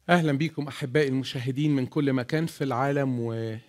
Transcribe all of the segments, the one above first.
اهلا بيكم احبائي المشاهدين من كل مكان في العالم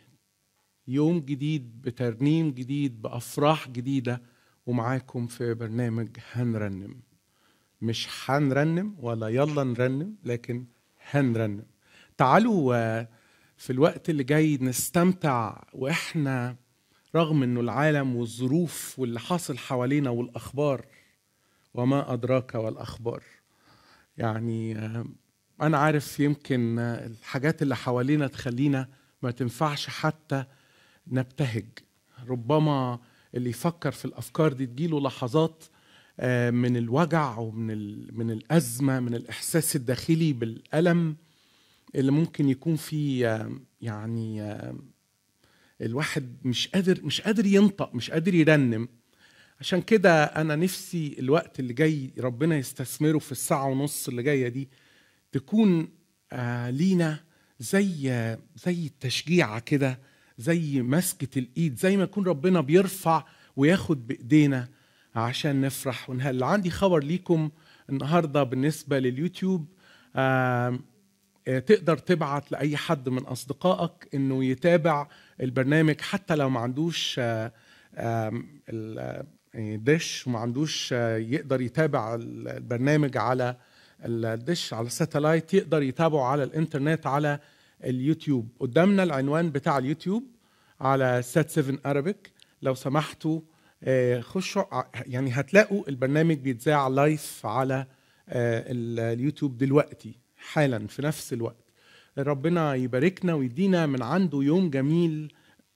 ويوم جديد بترنيم جديد بافراح جديده ومعاكم في برنامج هنرنم مش هنرنم ولا يلا نرنم لكن هنرنم تعالوا آه، في الوقت اللي جاي نستمتع واحنا رغم انه العالم والظروف واللي حاصل حوالينا والاخبار وما ادراك والاخبار يعني آه، انا عارف يمكن آه، الحاجات اللي حوالينا تخلينا ما تنفعش حتى نبتهج ربما اللي يفكر في الافكار دي تجيله لحظات آه، من الوجع ومن ال- من الازمه من الاحساس الداخلي بالالم اللي ممكن يكون فيه آه، يعني آه، الواحد مش قادر مش قادر ينطق مش قادر يرنم عشان كده انا نفسي الوقت اللي جاي ربنا يستثمره في الساعه ونص اللي جايه دي تكون آه لينا زي زي التشجيعه كده زي مسكه الايد زي ما يكون ربنا بيرفع وياخد بايدينا عشان نفرح ونهل عندي خبر ليكم النهارده بالنسبه لليوتيوب آه آه، تقدر تبعت لاي حد من اصدقائك انه يتابع البرنامج حتى لو ما عندوش آه، آم، ال- آه، دش وما عندوش آه، يقدر يتابع ال- البرنامج على الدش على الساتلايت يقدر يتابعه على الانترنت على اليوتيوب قدامنا العنوان بتاع اليوتيوب على سات 7 ارابيك لو سمحتوا آه، خشوا ع- يعني هتلاقوا البرنامج بيتذاع لايف على آه، ال- اليوتيوب دلوقتي حالا في نفس الوقت ربنا يباركنا ويدينا من عنده يوم جميل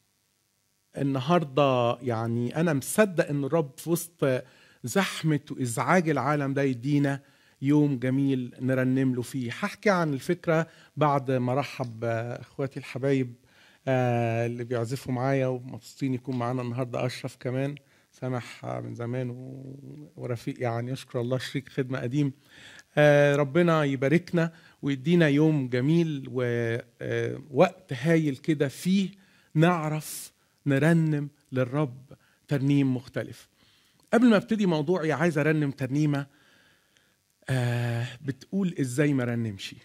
النهارده يعني انا مصدق ان الرب في وسط زحمه وازعاج العالم ده يدينا يوم جميل نرنم له فيه هحكي عن الفكره بعد ما ارحب اخواتي الحبايب آه، اللي بيعزفوا معايا ومبسوطين يكون معانا النهارده اشرف كمان سامح آه، من زمان و- ورفيق يعني يشكر الله شريك خدمه قديم آه، ربنا يباركنا ويدينا يوم جميل ووقت هايل كده فيه نعرف نرنم للرب ترنيم مختلف قبل ما ابتدي موضوعي عايز ارنم ترنيمه آه بتقول ازاي ما رنمشي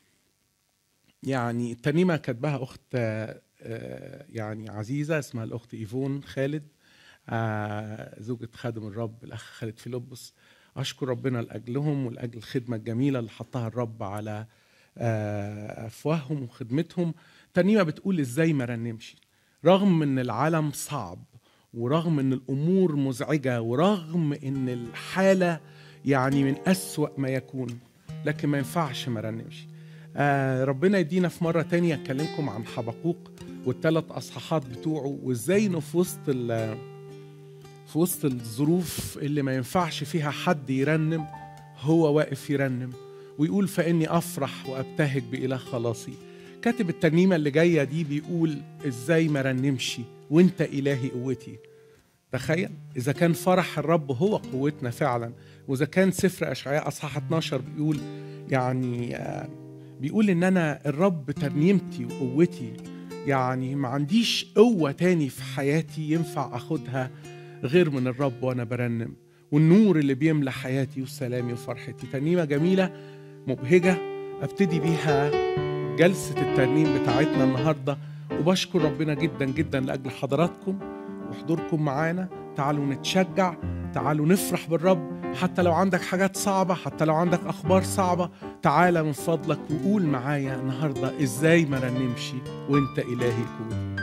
يعني الترنيمه كاتباها اخت آه آه، يعني عزيزه اسمها الاخت ايفون خالد آه زوجة خادم الرب الاخ خالد فيلبس اشكر ربنا لاجلهم ولاجل الخدمه الجميله اللي حطها الرب على آه، افواههم وخدمتهم ترنيمه بتقول ازاي ما رنمش رغم ان العالم صعب ورغم ان الامور مزعجه ورغم ان الحاله يعني من اسوا ما يكون لكن ما ينفعش ما رنمش آه ربنا يدينا في مره تانية اكلمكم عن حبقوق والثلاث اصحاحات بتوعه وازاي انه في وسط ال- في وسط الظروف اللي ما ينفعش فيها حد يرنم هو واقف يرنم ويقول فاني افرح وابتهج باله خلاصي كاتب الترنيمه اللي جايه دي بيقول ازاي ما رنمشي وانت الهي قوتي تخيل اذا كان فرح الرب هو قوتنا فعلا واذا كان سفر اشعياء اصحاح 12 بيقول يعني آه، بيقول ان انا الرب ترنيمتي وقوتي يعني ما عنديش قوه تاني في حياتي ينفع اخدها غير من الرب وانا برنم والنور اللي بيملى حياتي وسلامي وفرحتي ترنيمه جميله مبهجه ابتدي بيها جلسه الترنيم بتاعتنا النهارده وبشكر ربنا جدا جدا لاجل حضراتكم وحضوركم معانا تعالوا نتشجع تعالوا نفرح بالرب حتى لو عندك حاجات صعبة حتى لو عندك أخبار صعبة تعالى من فضلك وقول معايا النهاردة إزاي ما رنمشي وإنت إلهي كون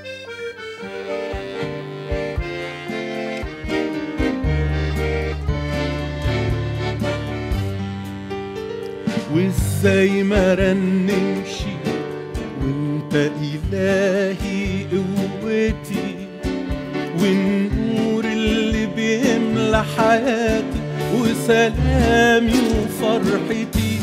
وإزاي ما رنمشي وإنت إلهي قوتي والنور اللي بيملى حياتي وسلامي وفرحتي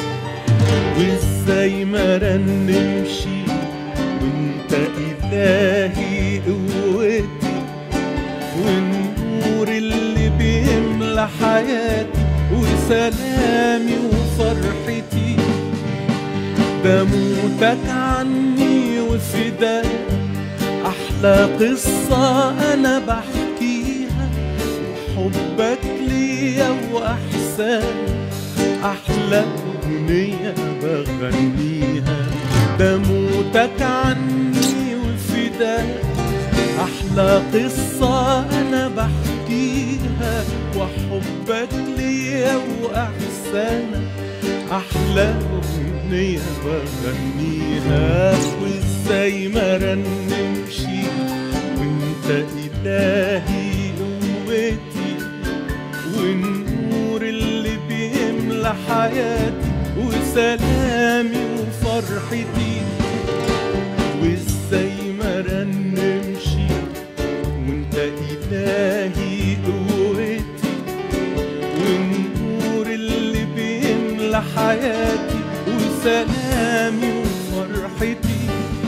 وازاي ما رنمشي وانت الهي قوتي والنور اللي بيملى حياتي وسلامي وفرحتي ده موتك عني وفداك أحلى قصة أنا بحكيها وحبك ليا وأحسان أحلى أغنية بغنيها ده موتك عني وفداك أحلى قصة أنا بحكيها وحبك ليا وأحسانك أحلى أغنية بغنيها وإزاي ما رنمش وأنت إلهي قوتي والنور اللي بيملى حياتي وسلامي وفرحتي وإزاي ما رنمش وأنت إلهي قوتي والنور اللي بيملى حياتي وسلامي وفرحتي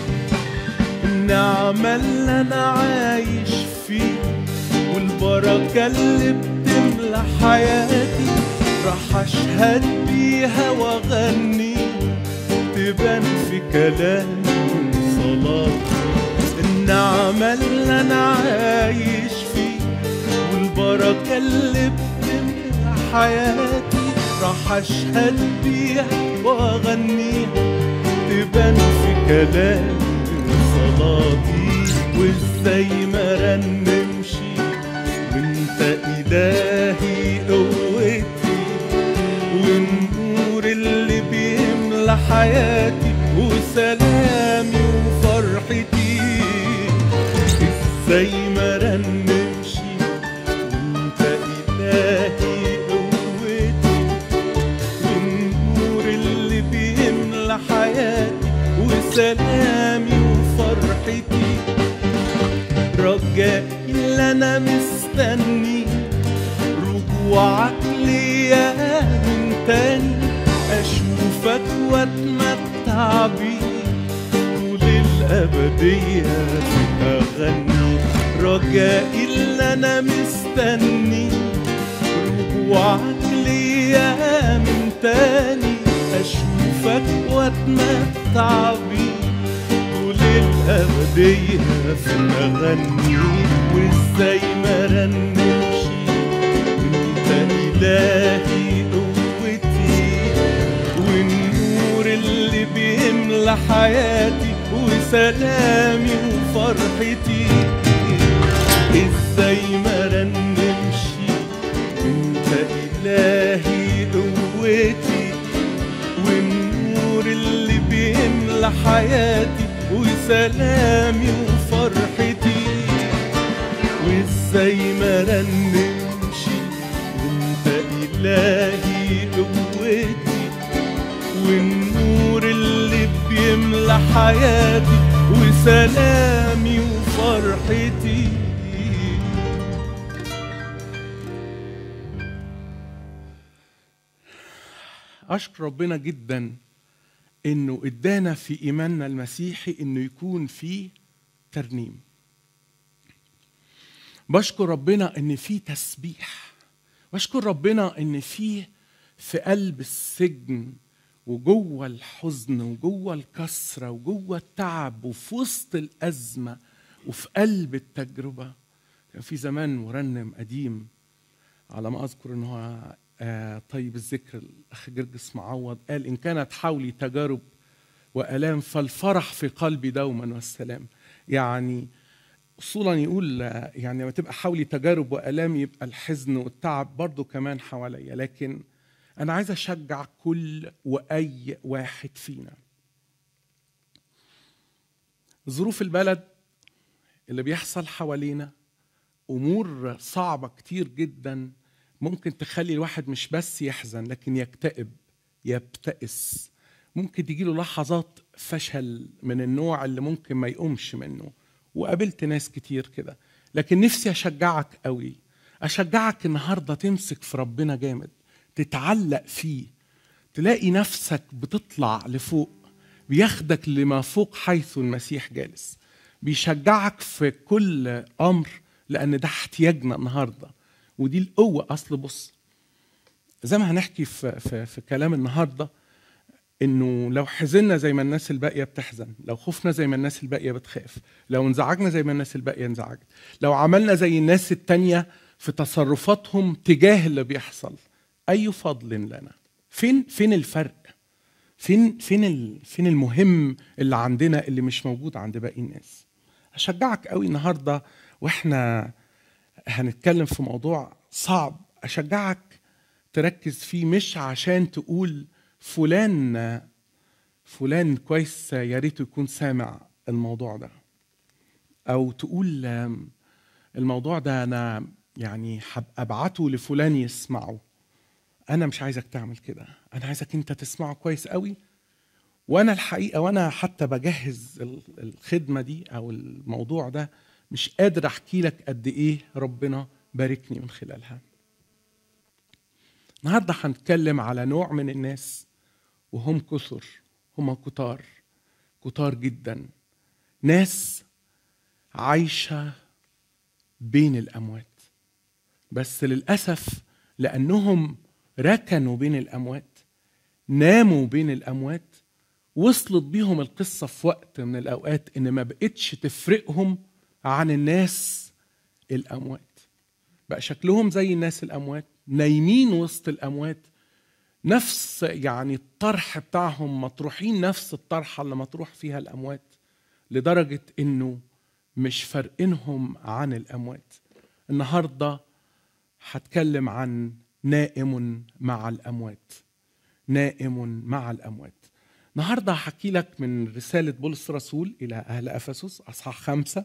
النعمة اللي أنا عايش فيها والبركة اللي بتملى حياتي راح أشهد بيها وأغنيها تبان في كلامي وصلاتي النعمة اللي أنا عايش فيها والبركة اللي بتملى حياتي راح أشهد بيها وأغنيها تبان في كلامي وصلاتي وإزاي ما رنمش وانت إلهي قوتي والنور اللي بيملى حياتي وسلامي وفرحتي ازاي ما رنمش وانت إلهي قوتي والنور اللي بيملى حياتي وسلامي وفرحتي رجائي اللي انا مستني رجوعك ليا من تاني اشوفك واتمتع بيك طول الابديه اغني رجائي اللي انا مستني رجوعك ليا من تاني اشوفك واتمتع بيك طول الأبدية في أغني وإزاي ما رنمش وأنت إلهي قوتي والنور اللي بيملى حياتي وسلامي وفرحتي إزاي ما رنمش وأنت إلهي قوتي والنور اللي بيملى حياتي وسلامي وفرحتي وازاي ما رنمش وانت الهي قوتي والنور اللي بيملى حياتي وسلامي وفرحتي اشكر ربنا جدا انه ادانا في ايماننا المسيحي انه يكون فيه ترنيم بشكر ربنا ان في تسبيح بشكر ربنا ان في في قلب السجن وجوه الحزن وجوه الكسره وجوه التعب وفي وسط الازمه وفي قلب التجربه كان في زمان مرنم قديم على ما اذكر ان هو آه طيب الذكر الاخ جرجس معوض قال ان كانت حولي تجارب والام فالفرح في قلبي دوما والسلام يعني اصولا يقول آه، يعني لما تبقى حولي تجارب والام يبقى الحزن والتعب برضو كمان حواليا لكن انا عايز اشجع كل واي واحد فينا ظروف البلد اللي بيحصل حوالينا امور صعبه كتير جدا ممكن تخلي الواحد مش بس يحزن لكن يكتئب يبتئس ممكن تجيله لحظات فشل من النوع اللي ممكن ما يقومش منه وقابلت ناس كتير كده لكن نفسي اشجعك قوي اشجعك النهارده تمسك في ربنا جامد تتعلق فيه تلاقي نفسك بتطلع لفوق بياخدك لما فوق حيث المسيح جالس بيشجعك في كل امر لان ده احتياجنا النهارده ودي القوه اصل بص زي ما هنحكي في, في, في كلام النهارده انه لو حزنا زي ما الناس الباقيه بتحزن لو خفنا زي ما الناس الباقيه بتخاف لو انزعجنا زي ما الناس الباقيه انزعجت لو عملنا زي الناس التانية في تصرفاتهم تجاه اللي بيحصل اي فضل لنا فين فين الفرق فين فين ال- فين المهم اللي عندنا اللي مش موجود عند باقي الناس اشجعك قوي النهارده واحنا هنتكلم في موضوع صعب اشجعك تركز فيه مش عشان تقول فلان فلان كويس يا ريته يكون سامع الموضوع ده او تقول آم، الموضوع ده انا يعني هبقى ابعته لفلان يسمعه انا مش عايزك تعمل كده انا عايزك انت تسمعه كويس قوي وانا الحقيقه وانا حتى بجهز ال- الخدمه دي او الموضوع ده مش قادر احكي لك قد ايه ربنا باركني من خلالها النهارده هنتكلم على نوع من الناس وهم كثر هم كتار كتار جدا ناس عايشه بين الاموات بس للاسف لانهم ركنوا بين الاموات ناموا بين الاموات وصلت بيهم القصه في وقت من الاوقات ان ما بقتش تفرقهم عن الناس الاموات بقى شكلهم زي الناس الاموات نايمين وسط الاموات نفس يعني الطرح بتاعهم مطروحين نفس الطرحه اللي مطروح فيها الاموات لدرجه انه مش فارقينهم عن الاموات النهارده هتكلم عن نائم مع الاموات نائم مع الاموات النهارده هحكي لك من رساله بولس الرسول الى اهل افسس اصحاح خمسه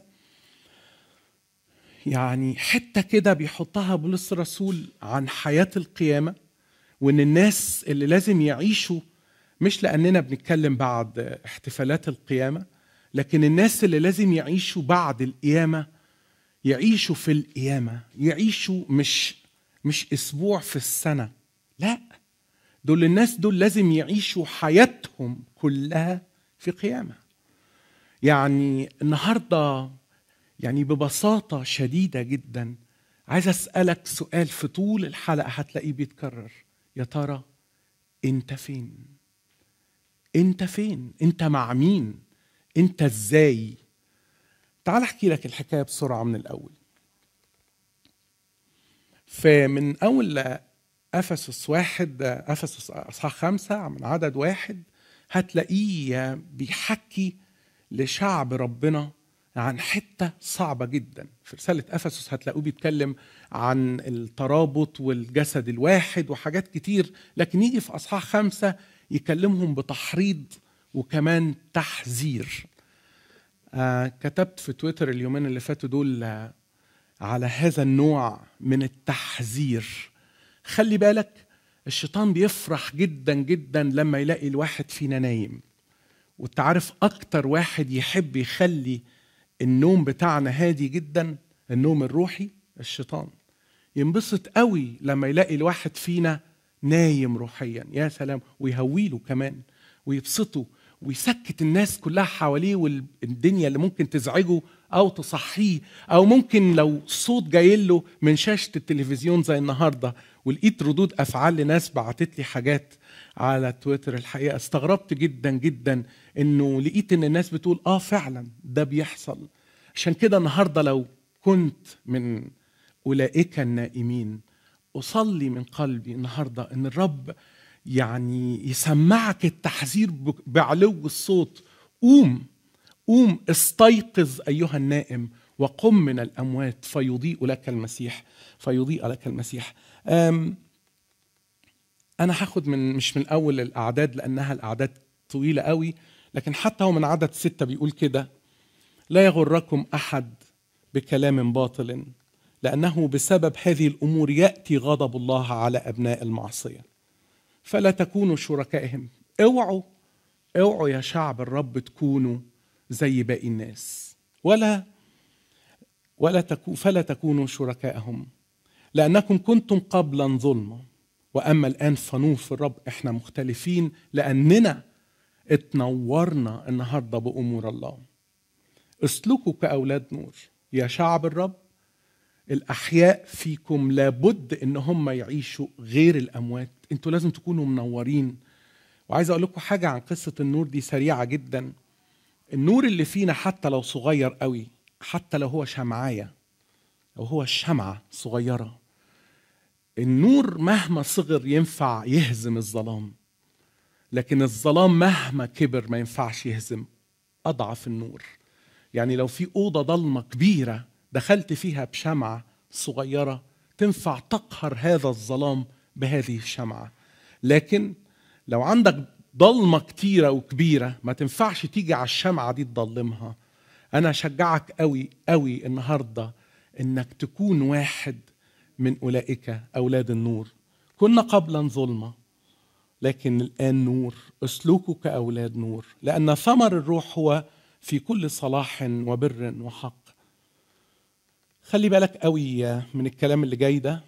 يعني حته كده بيحطها بولس الرسول عن حياه القيامه وان الناس اللي لازم يعيشوا مش لاننا بنتكلم بعد احتفالات القيامه لكن الناس اللي لازم يعيشوا بعد القيامه يعيشوا في القيامه يعيشوا مش مش اسبوع في السنه لا دول الناس دول لازم يعيشوا حياتهم كلها في قيامه يعني النهارده يعني ببساطه شديده جدا عايز اسالك سؤال في طول الحلقه هتلاقيه بيتكرر يا ترى انت فين انت فين انت مع مين انت ازاي تعال احكي لك الحكايه بسرعه من الاول فمن اول افسس واحد افسس اصحاح خمسه من عدد واحد هتلاقيه بيحكي لشعب ربنا عن حته صعبه جدا في رساله افسس هتلاقوه بيتكلم عن الترابط والجسد الواحد وحاجات كتير لكن يجي في اصحاح خمسه يكلمهم بتحريض وكمان تحذير آه كتبت في تويتر اليومين اللي فاتوا دول آه على هذا النوع من التحذير خلي بالك الشيطان بيفرح جدا جدا لما يلاقي الواحد فينا نايم وانت عارف اكتر واحد يحب يخلي النوم بتاعنا هادي جدا النوم الروحي الشيطان ينبسط قوي لما يلاقي الواحد فينا نايم روحيا يا سلام ويهويله كمان ويبسطه ويسكت الناس كلها حواليه والدنيا اللي ممكن تزعجه او تصحيه او ممكن لو صوت جاي له من شاشه التلفزيون زي النهارده ولقيت ردود افعال لناس بعتت لي حاجات على تويتر الحقيقه استغربت جدا جدا انه لقيت ان الناس بتقول اه فعلا ده بيحصل عشان كده النهارده لو كنت من اولئك النائمين اصلي من قلبي النهارده ان الرب يعني يسمعك التحذير بعلو الصوت قوم قوم استيقظ ايها النائم وقم من الاموات فيضيء لك المسيح فيضيء لك المسيح أم انا هاخد من مش من اول الاعداد لانها الاعداد طويله قوي لكن حتى هو من عدد ستة بيقول كده لا يغركم احد بكلام باطل لانه بسبب هذه الامور ياتي غضب الله على ابناء المعصيه فلا تكونوا شركائهم اوعوا اوعوا يا شعب الرب تكونوا زي باقي الناس ولا ولا تكو فلا تكونوا شركائهم لانكم كنتم قبلا ظلما واما الان فنور في الرب احنا مختلفين لاننا اتنورنا النهارده بامور الله اسلكوا كاولاد نور يا شعب الرب الاحياء فيكم لابد ان هم يعيشوا غير الاموات انتوا لازم تكونوا منورين وعايز اقول لكم حاجه عن قصه النور دي سريعه جدا النور اللي فينا حتى لو صغير قوي حتى لو هو شمعايه لو هو شمعه صغيره النور مهما صغر ينفع يهزم الظلام لكن الظلام مهما كبر ما ينفعش يهزم اضعف النور يعني لو في اوضه ضلمه كبيره دخلت فيها بشمعه صغيره تنفع تقهر هذا الظلام بهذه الشمعه لكن لو عندك ضلمه كتيره وكبيره ما تنفعش تيجي على الشمعه دي تضلمها انا اشجعك قوي قوي النهارده انك تكون واحد من اولئك اولاد النور كنا قبلا ظلمه لكن الان نور اسلكوا كاولاد نور لان ثمر الروح هو في كل صلاح وبر وحق خلي بالك قوي من الكلام اللي جاي ده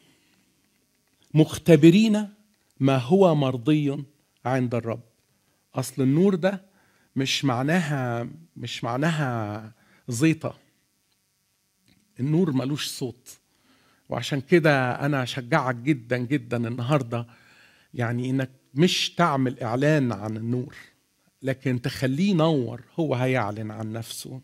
مختبرين ما هو مرضي عند الرب اصل النور ده مش معناها مش معناها زيطه النور ملوش صوت وعشان كده انا اشجعك جدا جدا النهارده يعني انك مش تعمل اعلان عن النور لكن تخليه ينور هو هيعلن عن نفسه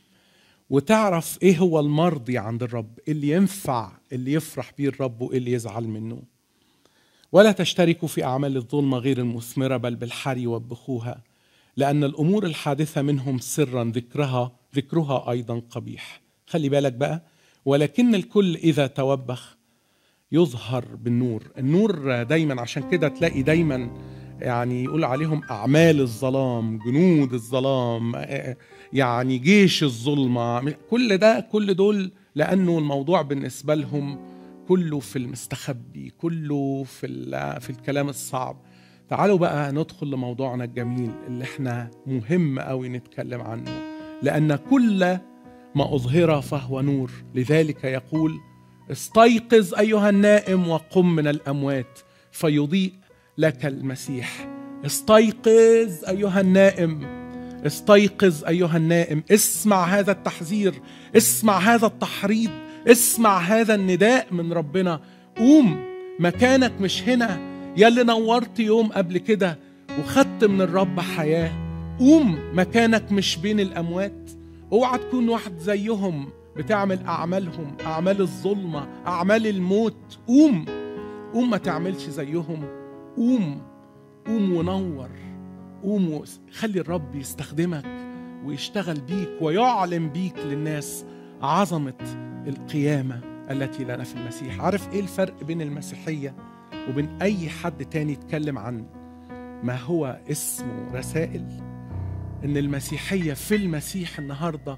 وتعرف ايه هو المرضي عند الرب اللي ينفع اللي يفرح بيه الرب وايه اللي يزعل منه ولا تشتركوا في اعمال الظلمه غير المثمره بل بالحري وبخوها لان الامور الحادثه منهم سرا ذكرها ذكرها ايضا قبيح خلي بالك بقى ولكن الكل اذا توبخ يظهر بالنور النور دايما عشان كده تلاقي دايما يعني يقول عليهم اعمال الظلام جنود الظلام يعني جيش الظلمه كل ده كل دول لانه الموضوع بالنسبه لهم كله في المستخبي كله في في الكلام الصعب تعالوا بقى ندخل لموضوعنا الجميل اللي احنا مهم قوي نتكلم عنه لان كل ما اظهر فهو نور لذلك يقول استيقظ ايها النائم وقم من الاموات فيضيء لك المسيح استيقظ ايها النائم استيقظ ايها النائم اسمع هذا التحذير اسمع هذا التحريض اسمع هذا النداء من ربنا قوم مكانك مش هنا يا اللي نورت يوم قبل كده وخدت من الرب حياه قوم مكانك مش بين الاموات اوعى تكون واحد زيهم بتعمل اعمالهم اعمال الظلمه اعمال الموت قوم قوم ما تعملش زيهم قوم قوم ونور قوم خلي الرب يستخدمك ويشتغل بيك ويعلن بيك للناس عظمه القيامه التي لنا في المسيح عارف ايه الفرق بين المسيحيه وبين اي حد تاني يتكلم عن ما هو اسمه رسائل ان المسيحيه في المسيح النهارده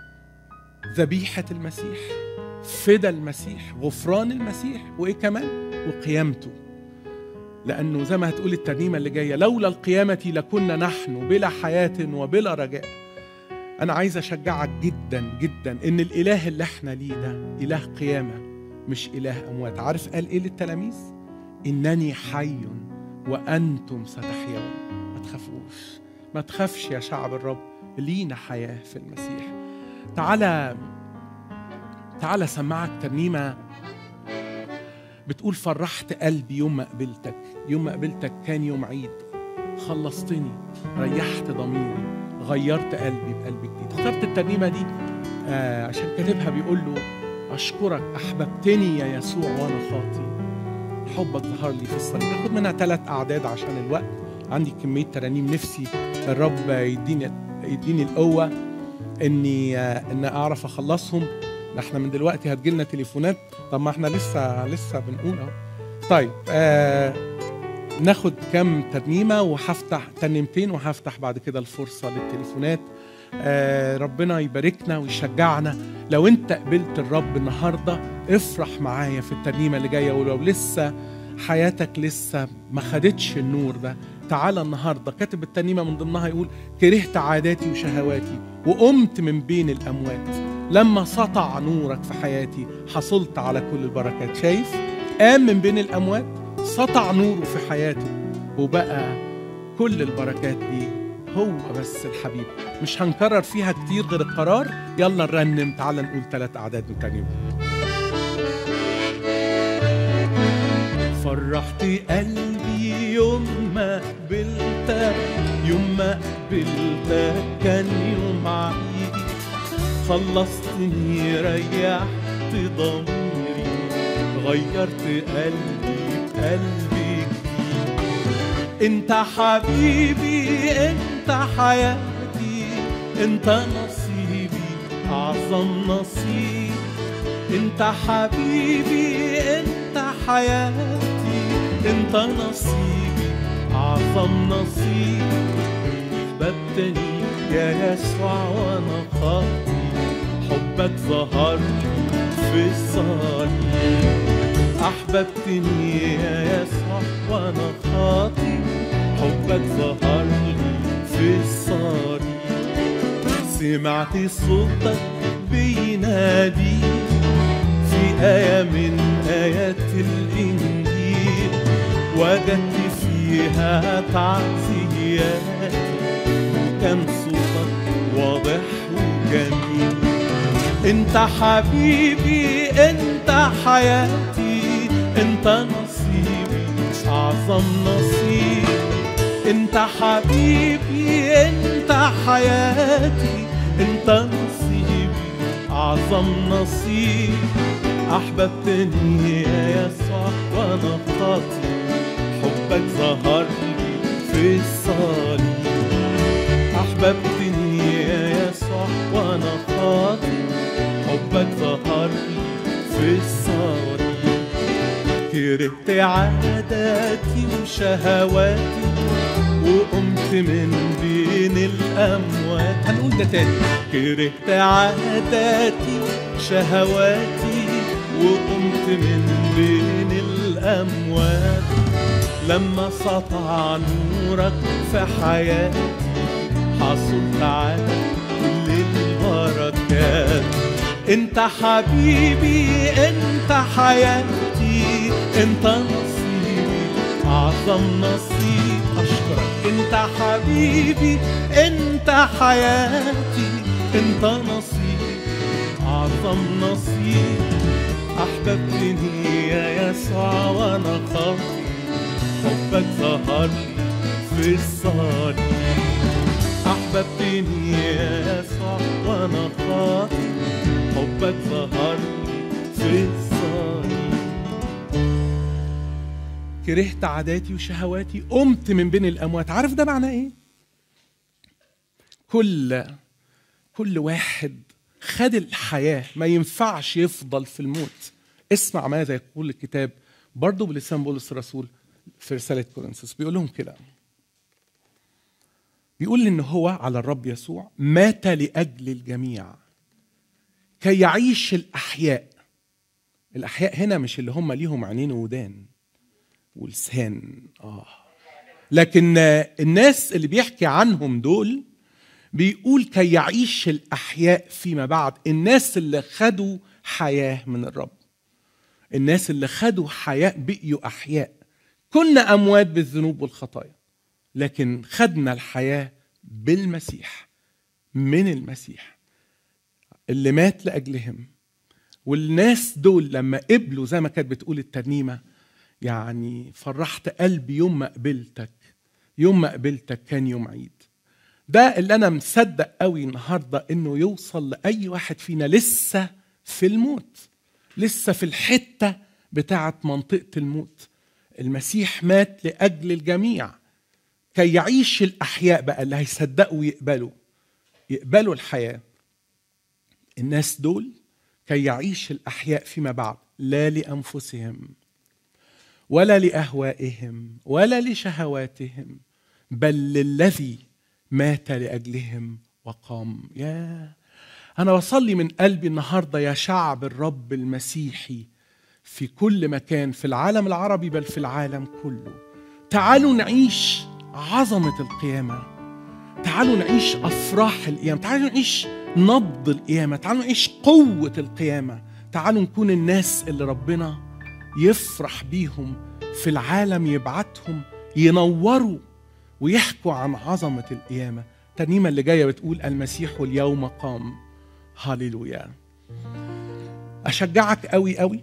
ذبيحه المسيح فدى المسيح غفران المسيح وايه كمان وقيامته لانه زي ما هتقول الترنيمه اللي جايه لولا القيامه لكنا نحن بلا حياه وبلا رجاء انا عايز اشجعك جدا جدا ان الاله اللي احنا ليه ده اله قيامه مش اله اموات عارف قال ايه للتلاميذ انني حي وانتم ستحيون ما تخافوش ما تخافش يا شعب الرب لينا حياه في المسيح تعالى تعالى سمعك ترنيمه بتقول فرحت قلبي يوم ما قبلتك يوم ما قبلتك كان يوم عيد خلصتني ريحت ضميري غيرت قلبي بقلب جديد اخترت الترنيمة دي آه عشان كاتبها بيقول له أشكرك أحببتني يا يسوع وأنا خاطي حبك ظهر لي في الصليب ناخد منها ثلاث أعداد عشان الوقت عندي كمية ترانيم نفسي الرب يديني يديني القوة إني آه إن أعرف أخلصهم احنا من دلوقتي هتجيلنا تليفونات طب ما احنا لسه لسه بنقول اهو طيب آه ناخد كام ترنيمه وهفتح ترنيمتين وهفتح بعد كده الفرصه للتليفونات آه ربنا يباركنا ويشجعنا لو انت قبلت الرب النهارده افرح معايا في الترنيمه اللي جايه ولو لسه حياتك لسه ما خدتش النور ده تعالى النهارده كاتب الترنيمه من ضمنها يقول كرهت عاداتي وشهواتي وقمت من بين الاموات لما سطع نورك في حياتي حصلت على كل البركات شايف قام من بين الاموات سطع نوره في حياته وبقى كل البركات دي هو بس الحبيب مش هنكرر فيها كتير غير القرار يلا نرنم تعال نقول ثلاث اعداد من تاني فرحت قلبي يوم ما قبلتك يوم ما قبلتك كان يوم عيد خلصتني ريحت ضميري غيرت قلبي بقلبي جديد انت حبيبي انت حياتي انت نصيبي اعظم نصيب انت حبيبي انت حياتي انت نصيبي اعظم نصيب احببتني يا يسوع وانا خاطي حبك ظهر في الصليب أحببتني يا يسوع وأنا خاطي حبك ظهر لي في الصليب سمعت صوتك بينادي في آية من آيات الإنجيل وجدت فيها تعزيات كان صوتك واضح وجميل انت حبيبي انت حياتي انت نصيبي اعظم نصيب انت حبيبي انت حياتي انت نصيبي اعظم نصيب احببتني يا يسوع وانا خاطي حبك ظهر لي في الصليب احببتني يا يسوع وانا خاطي حبك ظهر لي في الصليب كرهت عاداتي وشهواتي وقمت من بين الأموات هنقول ده تاني كرهت عاداتي وشهواتي وقمت من بين الأموات لما سطع نورك في حياتي حصلت على كل البركات انت حبيبي انت حياتي انت نصيبي اعظم نصيب اشكرك انت حبيبي انت حياتي انت نصيبي اعظم نصيب احببتني يا يسوع وانا خاطي حبك ظهر لي في الصليب احببتني يا يسوع وانا خاطي حبك ظهر لي في الصليب كرهت عاداتي وشهواتي قمت من بين الاموات عارف ده معناه ايه كل كل واحد خد الحياه ما ينفعش يفضل في الموت اسمع ماذا يقول الكتاب برضه بلسان بولس الرسول في رساله كورنثوس بيقول لهم كده بيقول ان هو على الرب يسوع مات لاجل الجميع كي يعيش الاحياء الاحياء هنا مش اللي هم ليهم عينين ودان ولسان اه لكن الناس اللي بيحكي عنهم دول بيقول كي يعيش الاحياء فيما بعد الناس اللي خدوا حياه من الرب الناس اللي خدوا حياه بقيوا احياء كنا اموات بالذنوب والخطايا لكن خدنا الحياه بالمسيح من المسيح اللي مات لاجلهم والناس دول لما قبلوا زي ما كانت بتقول الترنيمه يعني فرحت قلبي يوم ما قبلتك يوم ما قبلتك كان يوم عيد ده اللي انا مصدق قوي النهارده انه يوصل لاي واحد فينا لسه في الموت لسه في الحته بتاعه منطقه الموت المسيح مات لاجل الجميع كي يعيش الاحياء بقى اللي هيصدقوا ويقبلوا يقبلوا الحياه الناس دول كي يعيش الاحياء فيما بعد لا لانفسهم ولا لاهوائهم ولا لشهواتهم بل للذي مات لاجلهم وقام يا انا بصلي من قلبي النهارده يا شعب الرب المسيحي في كل مكان في العالم العربي بل في العالم كله تعالوا نعيش عظمه القيامه تعالوا نعيش افراح القيامه تعالوا نعيش نبض القيامه تعالوا نعيش قوه القيامه تعالوا نكون الناس اللي ربنا يفرح بيهم في العالم يبعتهم ينوروا ويحكوا عن عظمة القيامة الترنيمة اللي جاية بتقول المسيح اليوم قام هاليلويا أشجعك قوي قوي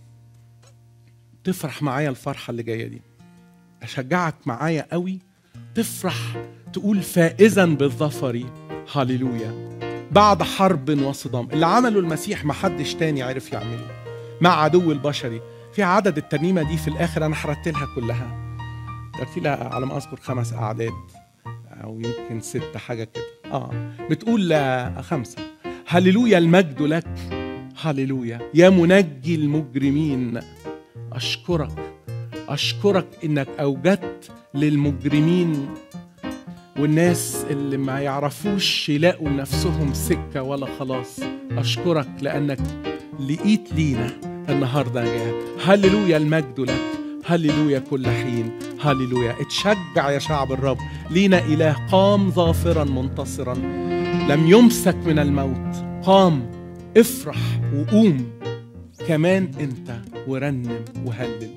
تفرح معايا الفرحة اللي جاية دي أشجعك معايا قوي تفرح تقول فائزا بالظفر هاليلويا بعد حرب وصدام اللي عمله المسيح محدش تاني عرف يعمله مع عدو البشري في عدد الترنيمة دي في الآخر أنا حرقت لها كلها ترتيلها على ما اذكر خمس اعداد او يمكن ست حاجه كده اه بتقول آه، خمسه هللويا المجد لك هللويا يا منجي المجرمين اشكرك اشكرك انك اوجدت للمجرمين والناس اللي ما يعرفوش يلاقوا لنفسهم سكه ولا خلاص اشكرك لانك لقيت لينا النهارده نجاة هللويا المجد لك هللويا كل حين هللويا اتشجع يا شعب الرب لينا اله قام ظافرا منتصرا لم يمسك من الموت قام افرح وقوم كمان انت ورنم وهلل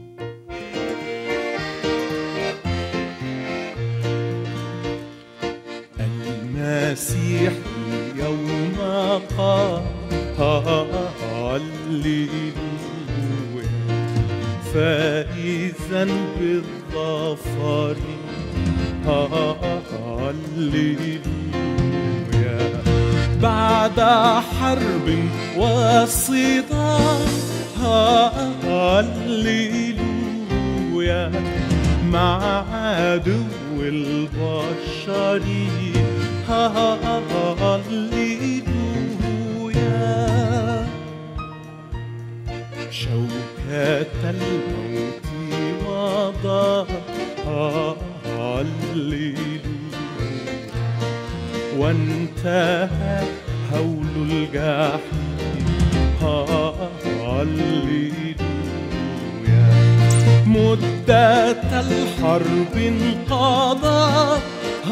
المسيح يوم قام هللويا فإذا بالظفر هللويا بعد حرب وصدام هللويا مع عدو البشر هللويا شوكة الموت مضى هللويا وانتهى هول الجحيم هللويا مدة الحرب انقضت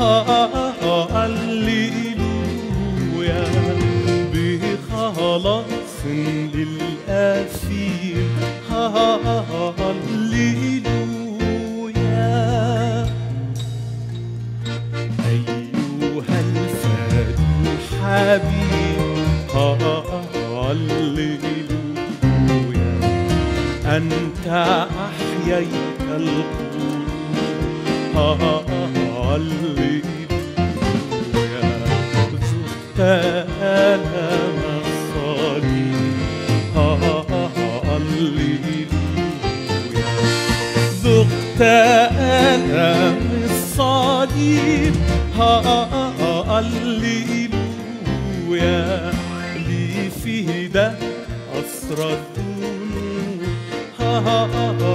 هللويا بخلاص للأسير هللويا أيها الفاد الحبيب هللويا أنت أحييت القلوب هللويا ذقت ألم الصليب هللويا ذقت ألم الصليب هللويا لي فدا أسرى الذنوب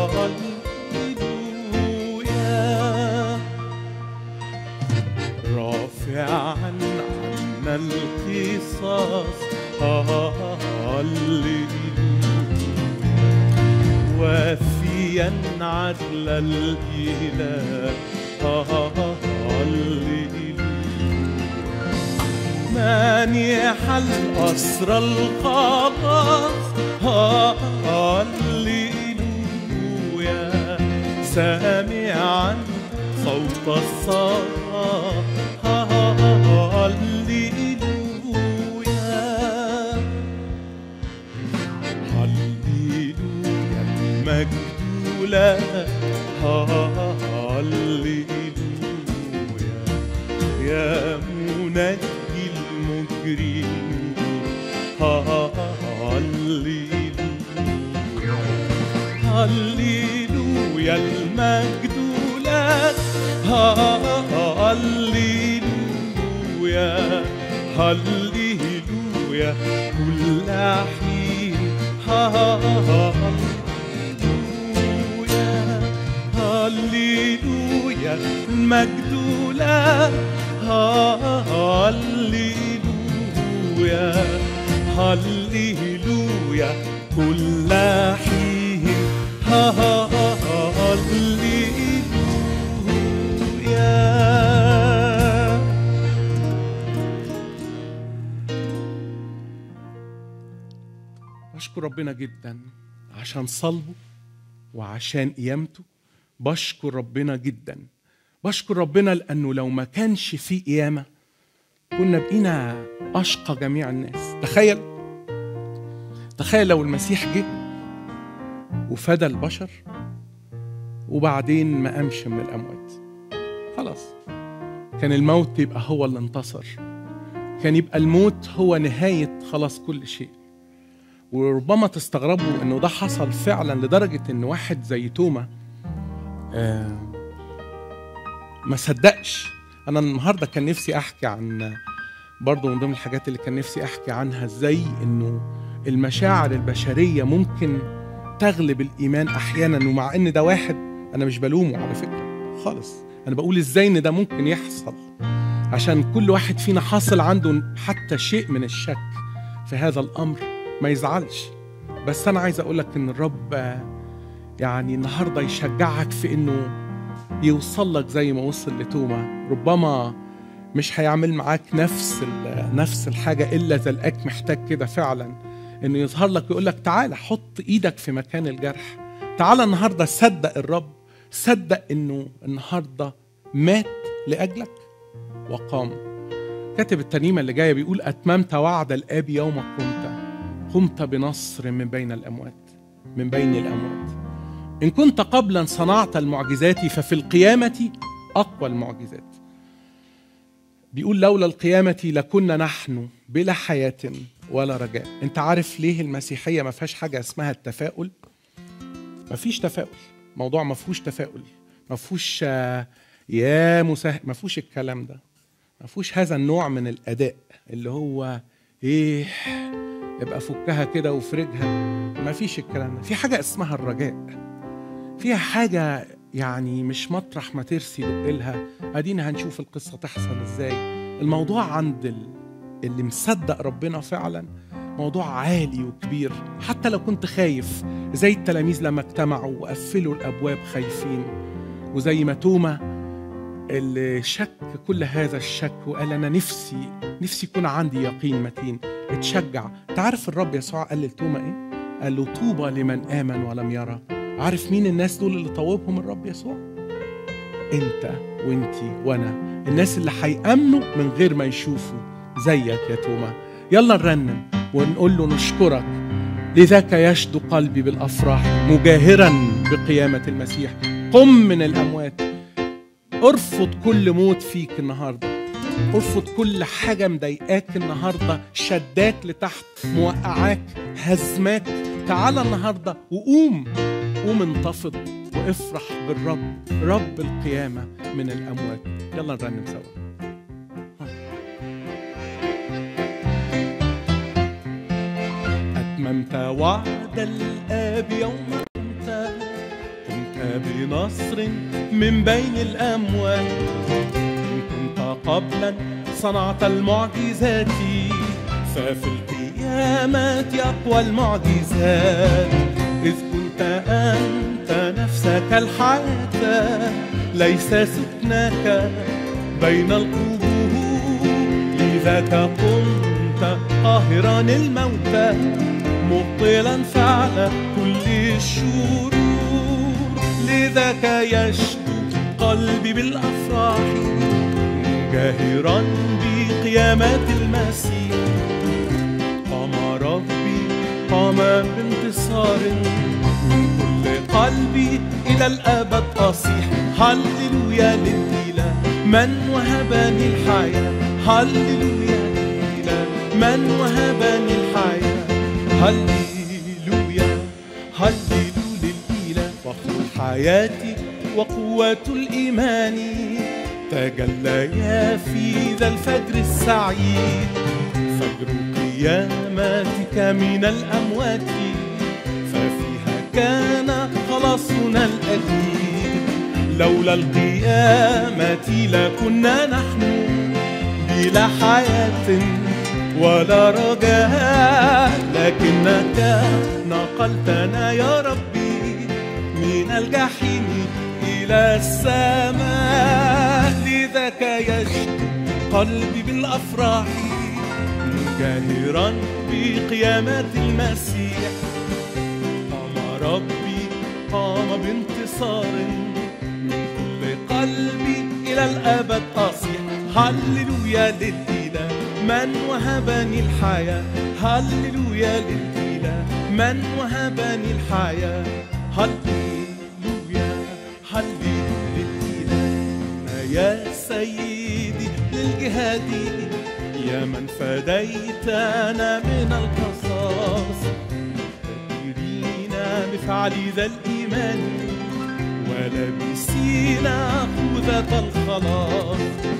هللويا رافعا عنا القصاص هللويا وفيا عدل الإله هللويا مانح الأسر الخلاص هللويا سامعا صوت الصلاة هللويا هللويا المجد لك هللويا يا منجي المجرمين هللويا هللويا المجد لك هللويا هللويا كل حين هللويا هللويا المجد لك هللويا هللويا كل حين هللويا بشكر ربنا جدا عشان صلبه وعشان قيامته بشكر ربنا جدا بشكر ربنا لانه لو ما كانش في قيامه كنا بقينا اشقى جميع الناس تخيل تخيل لو المسيح جه وفدى البشر وبعدين ما قامش من الاموات خلاص كان الموت يبقى هو اللي انتصر كان يبقى الموت هو نهايه خلاص كل شيء وربما تستغربوا انه ده حصل فعلا لدرجه ان واحد زي توما آه ما صدقش انا النهارده كان نفسي احكي عن برضه من ضمن الحاجات اللي كان نفسي احكي عنها ازاي انه المشاعر البشريه ممكن تغلب الايمان احيانا ومع ان ده واحد انا مش بلومه على فكره خالص انا بقول ازاي ان ده ممكن يحصل عشان كل واحد فينا حاصل عنده حتى شيء من الشك في هذا الامر ما يزعلش بس انا عايز اقول لك ان الرب يعني النهارده يشجعك في انه يوصل لك زي ما وصل لتوما ربما مش هيعمل معاك نفس نفس الحاجه الا اذا لقاك محتاج كده فعلا انه يظهر لك ويقول لك تعالى حط ايدك في مكان الجرح تعالى النهارده صدق الرب صدق انه النهارده مات لاجلك وقام كاتب الترنيمه اللي جايه بيقول اتممت وعد الاب يوم قمت قمت بنصر من بين الاموات من بين الاموات ان كنت قبلا صنعت المعجزات ففي القيامه اقوى المعجزات بيقول لولا القيامه لكنا نحن بلا حياه ولا رجاء انت عارف ليه المسيحيه ما فيهاش حاجه اسمها التفاؤل ما فيش تفاؤل موضوع ما فيهوش تفاؤل ما فيهوش يا مسهل ما فيهوش الكلام ده ما فيهوش هذا النوع من الاداء اللي هو ايه يبقى فكها كده وفرجها ما فيش الكلام ده في حاجه اسمها الرجاء فيها حاجه يعني مش مطرح ما ترسي دقلها ادينا هنشوف القصه تحصل ازاي الموضوع عند اللي مصدق ربنا فعلا موضوع عالي وكبير حتى لو كنت خايف زي التلاميذ لما اجتمعوا وقفلوا الابواب خايفين وزي ما توما اللي شك كل هذا الشك وقال انا نفسي نفسي يكون عندي يقين متين اتشجع تعرف الرب يسوع قال لتوما ايه قال له طوبى لمن امن ولم يرى عارف مين الناس دول اللي طوبهم الرب يسوع انت وانتي وانا الناس اللي هيامنوا من غير ما يشوفوا زيك يا توما يلا نرنم ونقول له نشكرك لذاك يشدو قلبي بالافراح مجاهرا بقيامه المسيح قم من الاموات ارفض كل موت فيك النهارده ارفض كل حاجة مضايقاك النهاردة شداك لتحت موقعاك هزماك تعال النهاردة وقوم قوم انتفض وافرح بالرب رب القيامة من الأموات يلا نرنم سوا أتممت وعد الآب يوم أنت قمت بنصر من بين الأموات إن كنت قبلا صنعت المعجزات ففي القيامة أقوى المعجزات إذ كنت أنت نفسك الحياة ليس سكنك بين القبور لذاك قمت قاهرا الموتى مبطلا فعل كل الشرور لذاك يشدو قلبي بالافراح مجاهرا بقيامات المسيح قام ربي قام بانتصار من كل قلبي الى الابد اصيح هللويا للاله من وهبني الحياه هللويا للاله من وهبني الحياه هللويا هللويا للاله فخر حياتي وقوة الإيمان تجليا في ذا الفجر السعيد فجر قيامتك من الأموات ففيها كان خلاصنا الأكيد لولا القيامة لكنا نحن بلا حياة ولا رجاء لكنك نقلتنا يا ربي من الجحيم إلى السماء لذاك يشكو قلبي بالأفراح منجهرا بقيامة المسيح قام ربي قام بانتصار من كل قلبي إلى الأبد أصيح هللويا للإله من وهبني الحياة هللويا للإله من وهبني الحياة هللويا هللويا للإله يا سيدي للجهاد يا من فديتنا من القصاص مقتدرين بفعل ذا الإيمان ولابسين خوذة الخلاص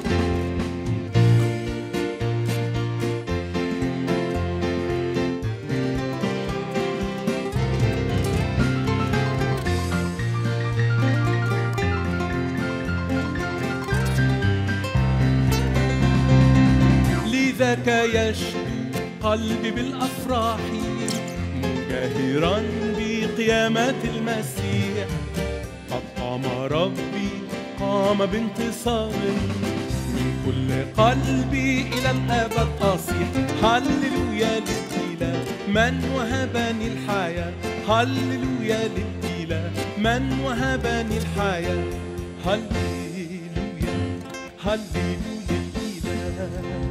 لذاك يشدو قلبي بالأفراح مجاهرا بقيامة المسيح قد قام ربي قام بانتصار من كل قلبي إلى الأبد أصيح هللويا للإله من وهبني الحياة هللويا للإله من وهبني الحياة هللويا هللويا للإله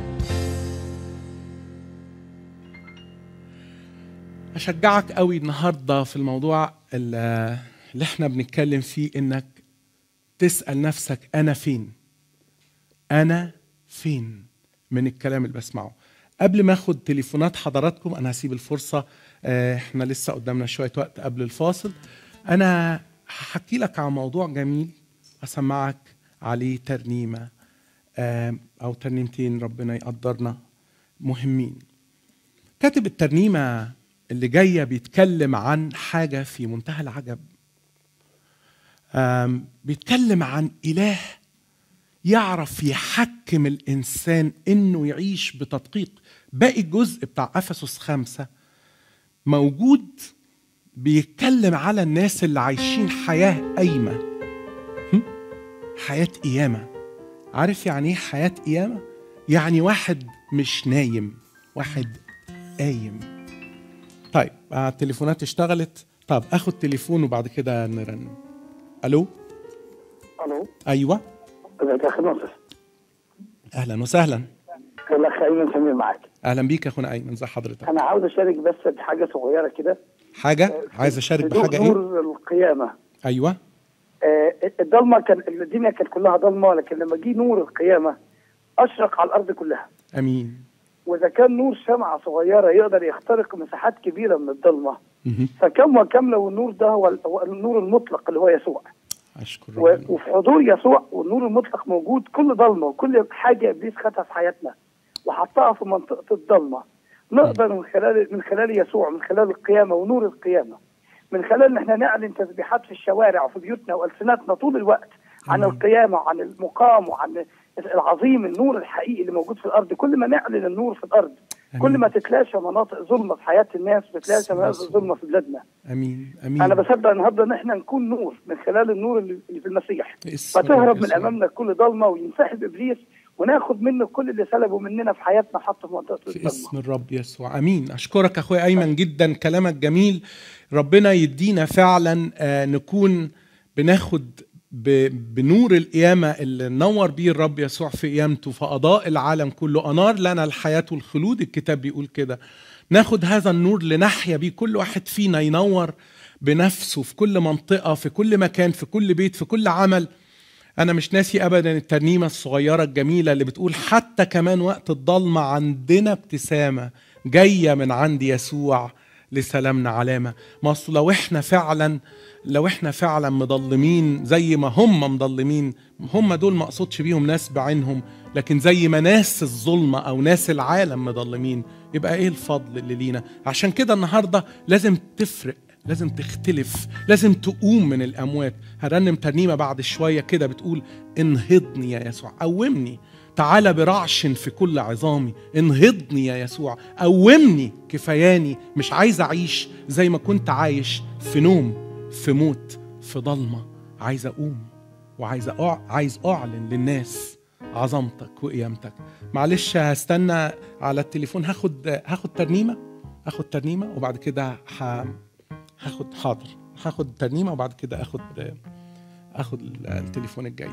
أشجعك قوي النهاردة في الموضوع اللي اللي احنا بنتكلم فيه انك تسأل نفسك أنا فين أنا فين من الكلام اللي بسمعه قبل ما اخد تليفونات حضراتكم انا هسيب الفرصة آه، احنا لسه قدامنا شوية وقت قبل الفاصل انا هحكي لك عن موضوع جميل اسمعك عليه ترنيمة آه، او ترنيمتين ربنا يقدرنا مهمين كاتب الترنيمة اللي جاية بيتكلم عن حاجة في منتهى العجب آم، بيتكلم عن إله يعرف يحكم الإنسان إنه يعيش بتدقيق باقي الجزء بتاع أفسس خمسة موجود بيتكلم على الناس اللي عايشين حياة قايمة هم؟ حياة قيامة عارف يعني ايه حياة قيامة؟ يعني واحد مش نايم واحد قايم طيب آه، التليفونات اشتغلت طب اخد تليفون وبعد كده نرن الو الو ايوه ازيك يا اخي ناصر اهلا وسهلا الاخ ايمن سمير معاك اهلا بيك يا اخونا ايمن ازي حضرتك انا عاوز اشارك بس بحاجه صغيره كده حاجه عايز اشارك في بحاجه ايه نور القيامه ايوه آه، الضلمه كان الدنيا كانت كلها ضلمه لكن لما جه نور القيامه اشرق على الارض كلها امين واذا كان نور شمعه صغيره يقدر يخترق مساحات كبيره من الضلمه مهم. فكم وكم لو النور ده هو هو النور المطلق اللي هو يسوع اشكر و- ربنا وفي حضور يسوع والنور المطلق موجود كل ضلمه وكل حاجه ابليس خدها في حياتنا وحطها في منطقه الضلمه نقدر من خلال من خلال يسوع من خلال القيامه ونور القيامه من خلال ان احنا نعلن تسبيحات في الشوارع وفي بيوتنا والسنتنا طول الوقت عن آمين. القيامه وعن المقام وعن العظيم النور الحقيقي اللي موجود في الارض كل ما نعلن النور في الارض كل آمين. ما تتلاشى مناطق ظلمه في حياه الناس بتلاشى اسم مناطق يسوع. ظلمه في بلادنا امين امين انا بصدق النهارده ان احنا نكون نور من خلال النور اللي اللي في المسيح اسم فتهرب الرب من يسوع. امامنا كل ضلمه وينسحب ابليس وناخد منه كل اللي سلبه مننا في حياتنا حطه في منطقه في الضلمه اسم الرب يسوع امين اشكرك اخويا ايمن جدا كلامك جميل ربنا يدينا فعلا آه، نكون بناخد ب- بنور القيامة اللي نور بيه الرب يسوع في قيامته فأضاء العالم كله أنار لنا الحياة والخلود الكتاب بيقول كده ناخد هذا النور لنحيا بيه كل واحد فينا ينور بنفسه في كل منطقة في كل مكان في كل بيت في كل عمل أنا مش ناسي أبدا الترنيمة الصغيرة الجميلة اللي بتقول حتى كمان وقت الضلمة عندنا ابتسامة جاية من عند يسوع لسلامنا علامة ما أصل لو إحنا فعلا لو إحنا فعلا مضلمين زي ما هم مضلمين هم دول ما أقصدش بيهم ناس بعينهم لكن زي ما ناس الظلمة أو ناس العالم مضلمين يبقى إيه الفضل اللي لينا عشان كده النهاردة لازم تفرق لازم تختلف لازم تقوم من الاموات هرنم ترنيمه بعد شويه كده بتقول انهضني يا يسوع قومني تعال برعش في كل عظامي انهضني يا يسوع قومني كفاياني مش عايز اعيش زي ما كنت عايش في نوم في موت في ضلمه عايز اقوم وعايز أع... عايز اعلن للناس عظمتك وقيامتك معلش هستنى على التليفون هاخد هاخد ترنيمه هاخد ترنيمه وبعد كده ه... هاخد حاضر هاخد ترنيمه وبعد كده اخد اخد التليفون الجاي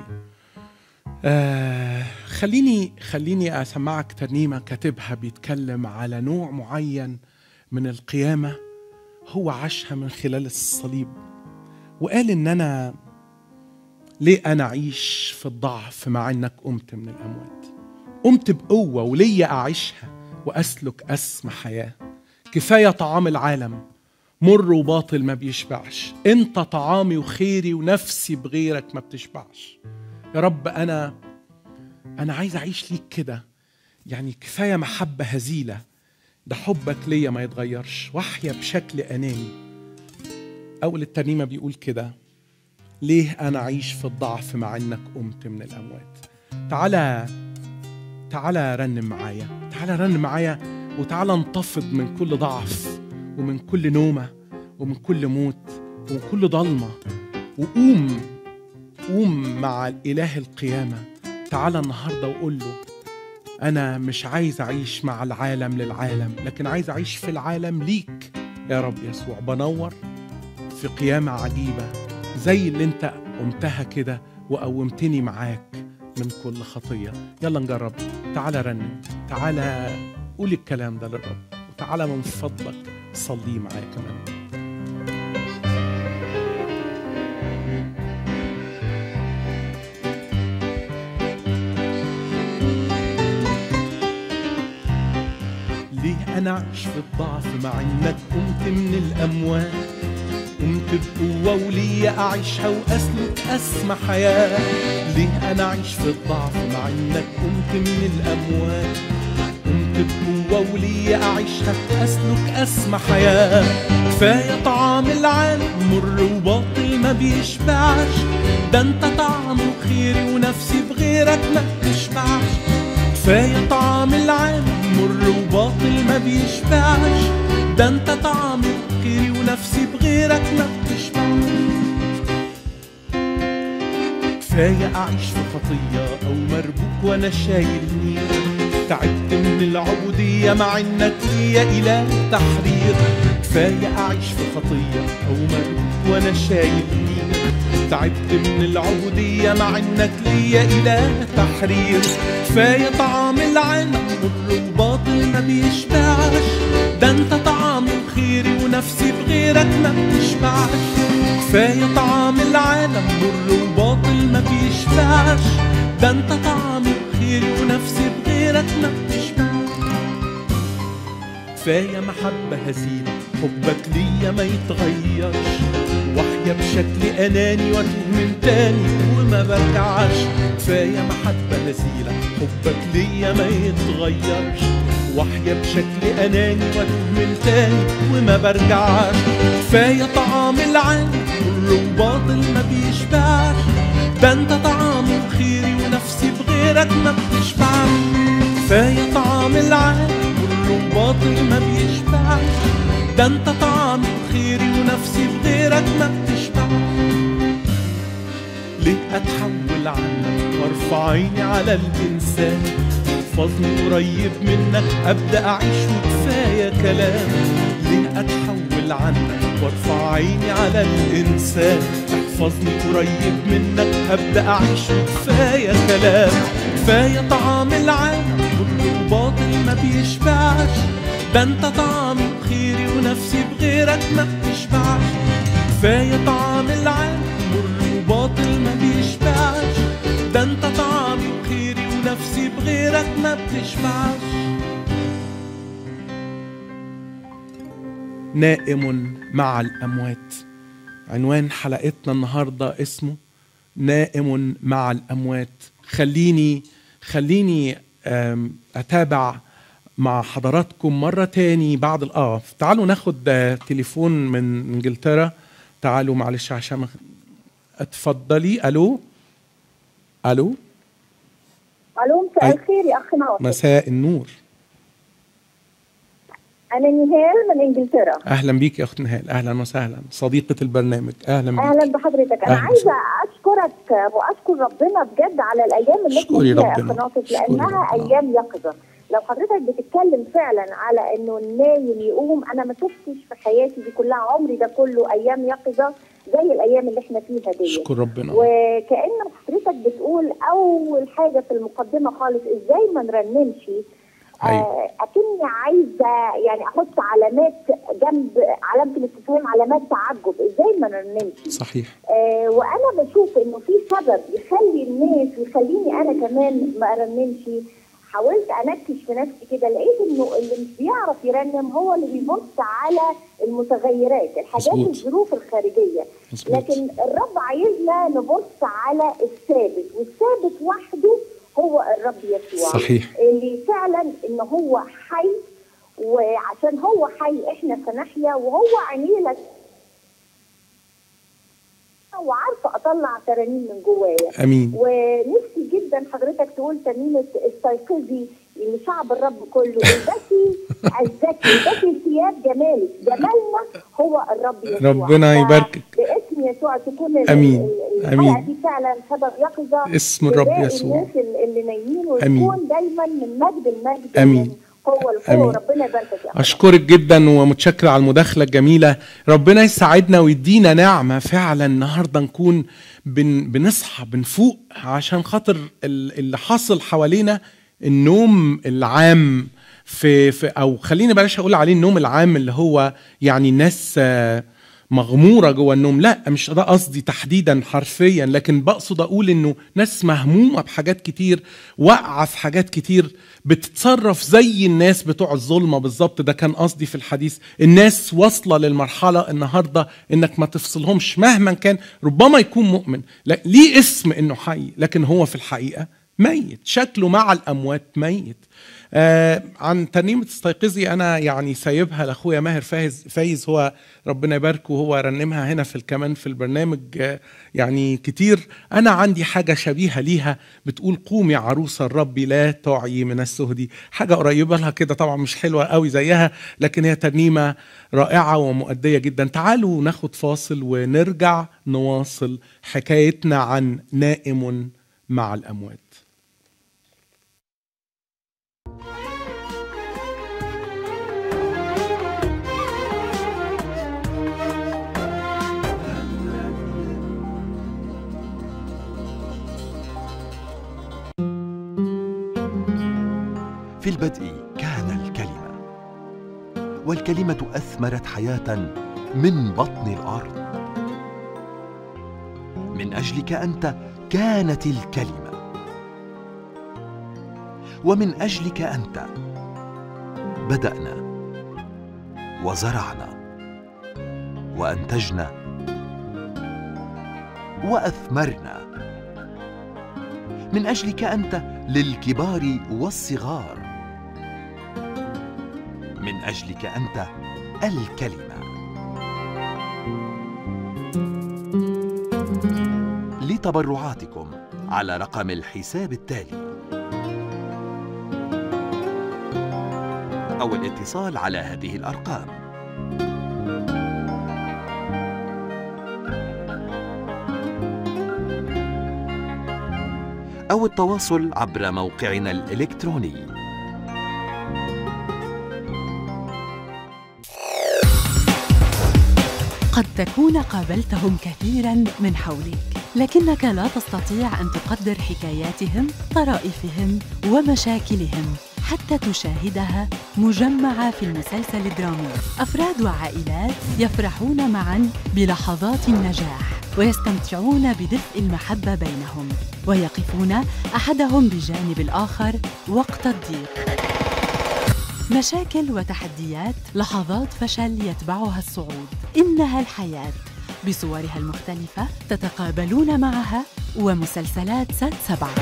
آه خليني خليني اسمعك ترنيمه كاتبها بيتكلم على نوع معين من القيامه هو عاشها من خلال الصليب وقال ان انا ليه انا اعيش في الضعف مع انك قمت من الاموات قمت بقوه وليا اعيشها واسلك اسم حياه كفايه طعام العالم مر وباطل ما بيشبعش انت طعامي وخيري ونفسي بغيرك ما بتشبعش يا رب انا انا عايز اعيش ليك كده يعني كفايه محبه هزيله ده حبك ليا ما يتغيرش واحيا بشكل اناني اول الترنيمه بيقول كده ليه انا اعيش في الضعف مع انك قمت من الاموات تعالى تعالى رنم معايا تعالى رنم معايا وتعالى انتفض من كل ضعف ومن كل نومة ومن كل موت ومن كل ضلمة وقوم قوم مع الإله القيامة تعالى النهاردة وقول له أنا مش عايز أعيش مع العالم للعالم لكن عايز أعيش في العالم ليك يا رب يسوع بنور في قيامة عجيبة زي اللي انت قمتها كده وقومتني معاك من كل خطية يلا نجرب تعالى رنم تعالى قول الكلام ده للرب وتعالى من فضلك صلي معايا كمان ليه انا اعيش في الضعف مع انك قمت من الاموات قمت بقوة وليا أعيشها وأسلك أسمى حياة ليه أنا أعيش في الضعف مع إنك قمت من الأموات قمت بقوة وليا أعيشها أسلك أسمى حياة كفاية طعام العالم مر وباطل ما بيشبعش ده أنت طعم خيري ونفسي بغيرك ما بتشبعش كفاية طعام العالم مر وباطل ما بيشبعش ده انت طعم خيري ونفسي بغيرك ما بتشبعش كفاية أعيش في خطية أو مربوك وأنا شايل نير تعبت من العبودية مع إنك ليا إله تحرير كفاية أعيش في خطية أو مربوك وأنا شايل نير تعبت من العبودية مع إنك ليا إله تحرير كفاية طعام العالم مر وباطل ما بيشبعش ده انت طعام خيري ونفسي بغيرك ما بتشبعش كفاية طعام العالم مر وباطل ما بيشبعش ده انت طعام خيري ونفسي بغيرك ما بتشبعش كفاية محبة هزيلة حبك ليا ما يتغيرش واحيا بشكل اناني واتوه من تاني وما برجعش كفاية محبة هزيلة حبك ليا ما يتغيرش واحيا بشكل اناني واتوه من تاني وما برجعش كفاية طعام العالم مر وباطل ما بيشبعش ده انت طعام خيري ونفسي بغيرك ما بتشبعش كفاية طعام العالم مر وباطل ما بيشبعش ده انت طعام خيري ونفسي بغيرك ما بتشبعش ليه اتحول عنك وارفع عيني على الانسان احفظني قريب منك ابدا اعيش وكفايه كلام ليه اتحول عنك وارفع عيني على الانسان احفظني قريب منك ابدا اعيش وكفايه كلام كفايه طعام العالم كله باطل ما بيشبعش ده انت طعام خيري ونفسي بغيرك ما بتشبعش كفايه طعام العالم مر وباطل ما بيشبعش ده انت طعام خيري ونفسي بغيرك ما بتشبعش نائم مع الاموات عنوان حلقتنا النهارده اسمه نائم مع الاموات خليني خليني أم، اتابع مع حضراتكم مرة تاني بعد ال- اه تعالوا ناخد آه، تليفون من انجلترا تعالوا معلش عشان ما- اتفضلي الو الو الو مساء أي. الخير يا اخي ناصر مساء النور انا نهال من انجلترا اهلا بيك يا اخت نهال اهلا وسهلا صديقة البرنامج اهلا بيك اهلا بحضرتك انا أهلا عايزه اشكرك واشكر ربنا بجد على الايام اللي احنا اشكري فيها يا ربنا. اخي ناصر اشكري لانها ربنا. ايام يقظه لو حضرتك بتتكلم فعلا على انه النايم يقوم انا ما شفتش في حياتي دي كلها عمري ده كله ايام يقظه زي الايام اللي احنا فيها دي اشكر ربنا وكأن حضرتك بتقول أول حاجة في المقدمة خالص إزاي ما نرنمش أيوة. آه، أكني عايزة يعني أحط علامات جنب علامة الاستفهام علامات تعجب إزاي ما نرنمش صحيح آه وانا بشوف انه في سبب يخلي الناس ويخليني انا كمان ما ارنمش حاولت انكش في نفسي كده لقيت انه اللي مش بيعرف يرنم هو اللي بيبص على المتغيرات الحاجات مظبوط. الظروف الخارجيه مظبوط. لكن الرب عايزنا نبص على الثابت والثابت وحده هو الرب يسوع صحيح. اللي فعلا ان هو حي وعشان هو حي احنا سنحيا وهو عينيه لك وعارفه اطلع ترانيم من جوايا امين ونفسي جدا حضرتك تقول ترنيمه استيقظي لشعب الرب كله البكي الذكي البكي ثياب جمالك جمالنا هو الرب يسوع ربنا يباركك. باسم يسوع تكون ال- أمين. ال- الحلقه أمين. دي فعلا سبب يقظه اسم الرب لباقي يسوع. الناس ال- اللي نايمين أمين. وتكون دايما من مجد المجد أمين. من قوه لقوه أمين. ربنا يباركك يا أخويا. أشكرك جدا ومتشكر على المداخلة الجميلة ربنا يساعدنا ويدينا نعمة فعلا النهاردة نكون بن بنصحى بنفوق عشان خاطر ال- اللي حاصل حوالينا النوم العام في, في أو خليني بلاش أقول عليه النوم العام اللي هو يعني الناس آه، مغموره جوه النوم لا مش ده قصدي تحديدا حرفيا لكن بقصد اقول انه ناس مهمومه بحاجات كتير واقعه في حاجات كتير بتتصرف زي الناس بتوع الظلمه بالظبط ده كان قصدي في الحديث الناس واصله للمرحله النهارده انك ما تفصلهمش مهما كان ربما يكون مؤمن لا ليه اسم انه حي لكن هو في الحقيقه ميت شكله مع الاموات ميت آه عن ترنيمة استيقظي أنا يعني سايبها لأخويا ماهر فايز فايز هو ربنا يباركه هو رنمها هنا في كمان في البرنامج آه يعني كتير أنا عندي حاجة شبيهة ليها بتقول قومي عروس الرب لا تعي من السهد حاجة قريبة لها كده طبعا مش حلوة قوي زيها لكن هي ترنيمة رائعة ومؤدية جدا تعالوا ناخد فاصل ونرجع نواصل حكايتنا عن نائم مع الأموات في البدء كان الكلمه والكلمه اثمرت حياه من بطن الارض من اجلك انت كانت الكلمه ومن اجلك انت بدانا وزرعنا وانتجنا واثمرنا من اجلك انت للكبار والصغار من اجلك انت الكلمه لتبرعاتكم على رقم الحساب التالي او الاتصال على هذه الارقام او التواصل عبر موقعنا الالكتروني قد تكون قابلتهم كثيرا من حولك لكنك لا تستطيع ان تقدر حكاياتهم طرائفهم ومشاكلهم حتى تشاهدها مجمعه في المسلسل الدرامي افراد وعائلات يفرحون معا بلحظات النجاح ويستمتعون بدفء المحبه بينهم ويقفون احدهم بجانب الاخر وقت الضيق مشاكل وتحديات لحظات فشل يتبعها الصعود انها الحياه بصورها المختلفه تتقابلون معها ومسلسلات سات سبعه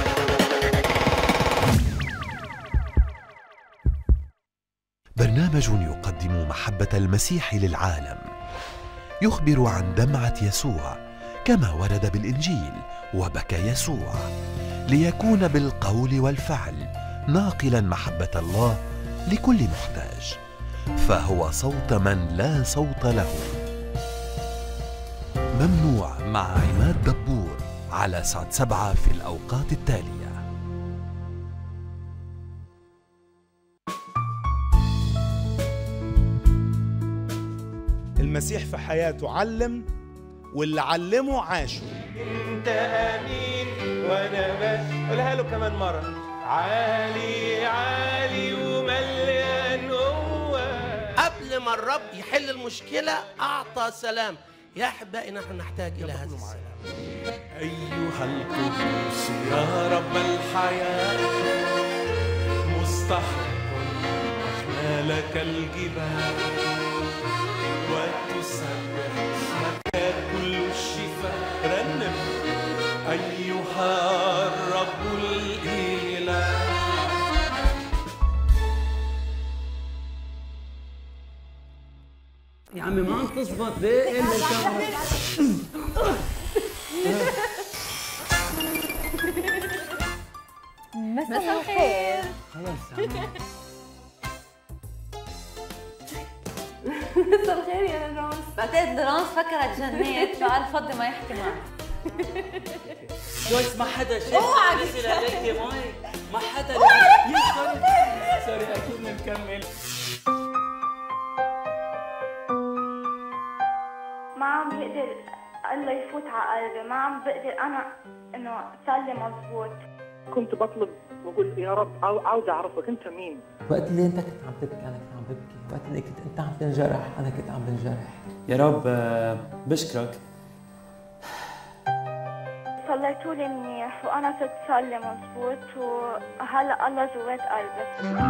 برنامج يقدم محبه المسيح للعالم يخبر عن دمعه يسوع كما ورد بالانجيل وبكى يسوع ليكون بالقول والفعل ناقلا محبه الله لكل محتاج فهو صوت من لا صوت له ممنوع مع عماد دبور على سات سبعة في الأوقات التالية المسيح في حياته علم واللي علمه عاشه انت امين وانا بس قولها له كمان مره عالي عالي ومليان قوه قبل ما الرب يحل المشكلة أعطى سلام يا أحبائي نحن نحتاج إلى هذا السلام ايها القدوس يا رب الحياه مستحق أحمالك الجبال وتسبح اسمك كل الشفاء رنم أيها الرب الإله يا عمي ما عم تزبط ليه الا الكاميرا مساء الخير خلص يا عمي. مساء الخير يا لورانس بعتقد لورانس فكرت جنيت فقال فضي ما يحكي معك جويس ما حدا شاف اوعى نزل عليك يا ماي ما حدا اوعى يا سوري سوري اكيد بنكمل ما عم بقدر الله يفوت على قلبي ما عم بقدر انا انه صار لي مزبوط كنت بطلب بقول يا رب عاو- عاوز اعرفك انت مين وقت اللي انت كنت عم تبكي انا كنت عم ببكي وقت اللي كنت انت عم تنجرح انا كنت عم بنجرح يا رب آه، بشكرك صليتوا لي منيح وانا صرت صار لي مزبوط وهلا الله جوات قلبي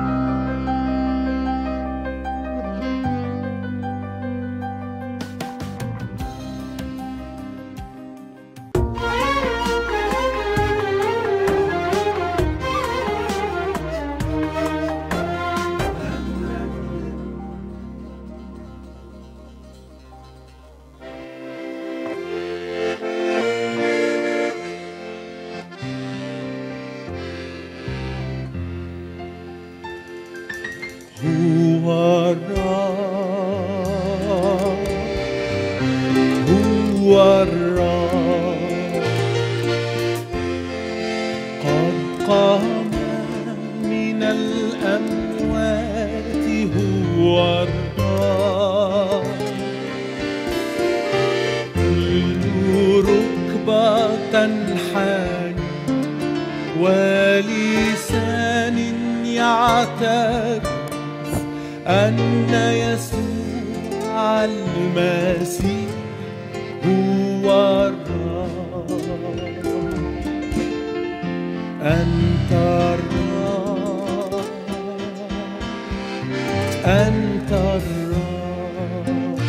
هو الرب هو الرب قد قام من الأموات هو الرب كل ركبة تنحني ولسان يعترف أن يسوع المسيح هو الرب أنت الرب أنت الرب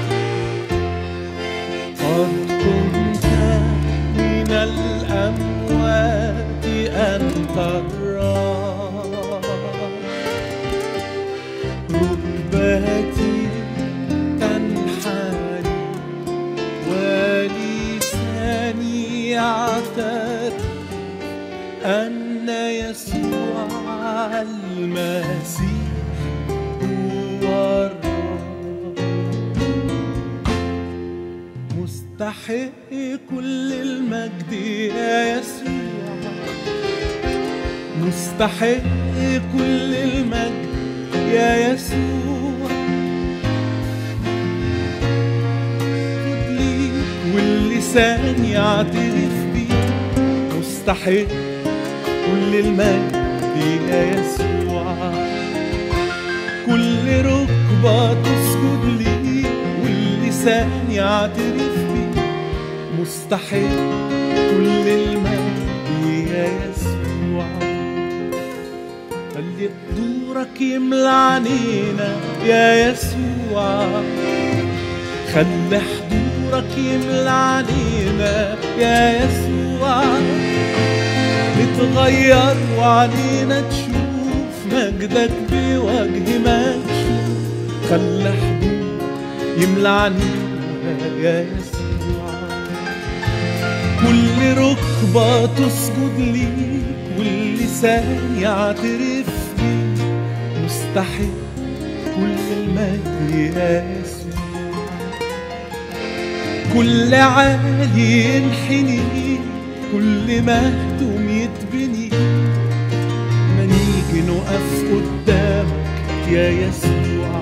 قد كنت من الأموات أنت الرب ركبتي تنحني ولساني يعترف أن يسوع المسيح هو الرب مستحق كل المجد يا يسوع مستحق كل المجد يا يسوع خد لي واللسان يعترف بيك مستحق كل المجد يا يسوع كل ركبة تسجد لي واللسان يعترف بيك مستحق كل المجد يا يسوع خلي حضورك يملى عنينا يا يسوع خلي حضورك يملى عنينا يا يسوع نتغير وعنينا تشوف مجدك بوجه مكشوف خلي حضور يملى عنينا يا يسوع كل ركبة تسجد ليك واللسان يعترف بيك مستحيل كل المجد يا يسوع كل عالي ينحني كل مهدوم يتبني ما نيجي نقف قدامك يا يسوع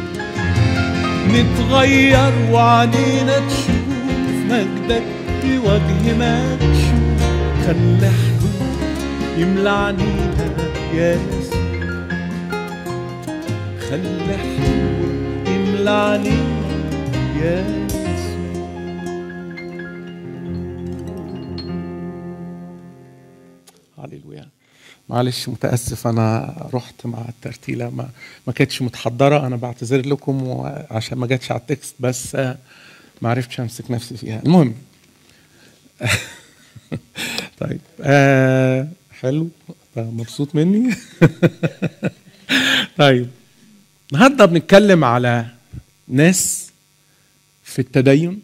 نتغير وعنينا تشوف مجدك بوجه مكشوف خلي حضور يملى عنينا يا يسوع خلي حضور يملى عنينا يا يسوع هللويا معلش متاسف انا رحت مع الترتيله ما ما كانتش متحضره انا بعتذر لكم عشان ما جاتش على التكست بس آه، ما عرفتش امسك نفسي فيها المهم طيب آه حلو آه، مبسوط مني طيب النهارده بنتكلم على ناس في التدين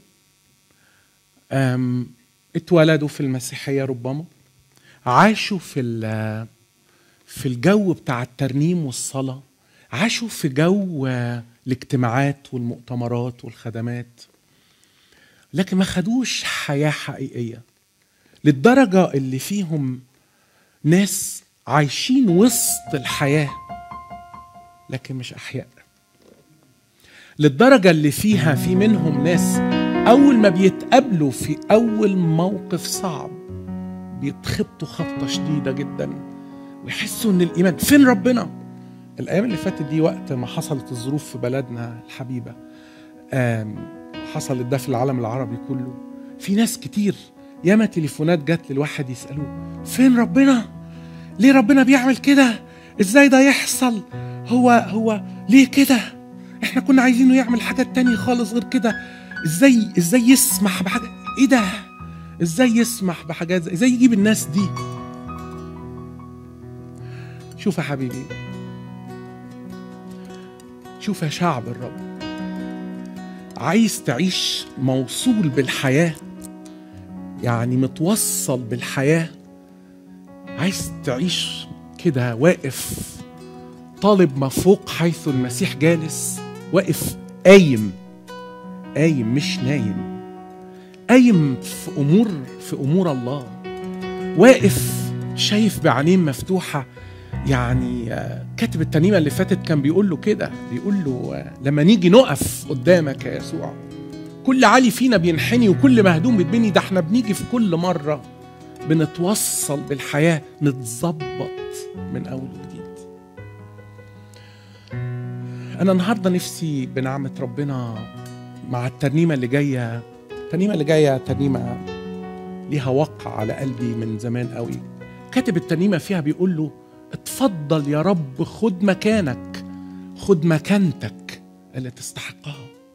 أم، اتولدوا في المسيحيه ربما عاشوا في ال- في الجو بتاع الترنيم والصلاه عاشوا في جو آه، الاجتماعات والمؤتمرات والخدمات لكن ما خدوش حياه حقيقيه للدرجه اللي فيهم ناس عايشين وسط الحياه لكن مش احياء للدرجه اللي فيها في منهم ناس اول ما بيتقابلوا في اول موقف صعب بيتخبطوا خبطه شديده جدا ويحسوا ان الايمان فين ربنا الايام اللي فاتت دي وقت ما حصلت الظروف في بلدنا الحبيبه آم، حصلت ده في العالم العربي كله في ناس كتير ياما تليفونات جت للواحد يسالوه فين ربنا ليه ربنا بيعمل كده ازاي ده يحصل هو هو ليه كده احنا كنا عايزينه يعمل حاجات تانية خالص غير كده ازاي ازاي يسمح بحاجه ايه ده ازاي يسمح بحاجات زي ازاي يجيب الناس دي شوف يا حبيبي شوف يا شعب الرب عايز تعيش موصول بالحياه يعني متوصل بالحياه عايز تعيش كده واقف طالب ما فوق حيث المسيح جالس واقف قايم قايم مش نايم قايم في امور في امور الله واقف شايف بعينين مفتوحه يعني آه، كاتب الترنيمه اللي فاتت كان بيقول له كده بيقول له آه، لما نيجي نقف قدامك يا يسوع كل عالي فينا بينحني وكل مهدوم بيتبني ده احنا بنيجي في كل مره بنتوصل بالحياه نتظبط من اول وجديد انا النهارده نفسي بنعمه ربنا مع الترنيمه اللي جايه الترنيمه اللي جايه ترنيمه ليها وقع على قلبي من زمان قوي كاتب الترنيمه فيها بيقول له اتفضل يا رب خد مكانك خد مكانتك اللي تستحقها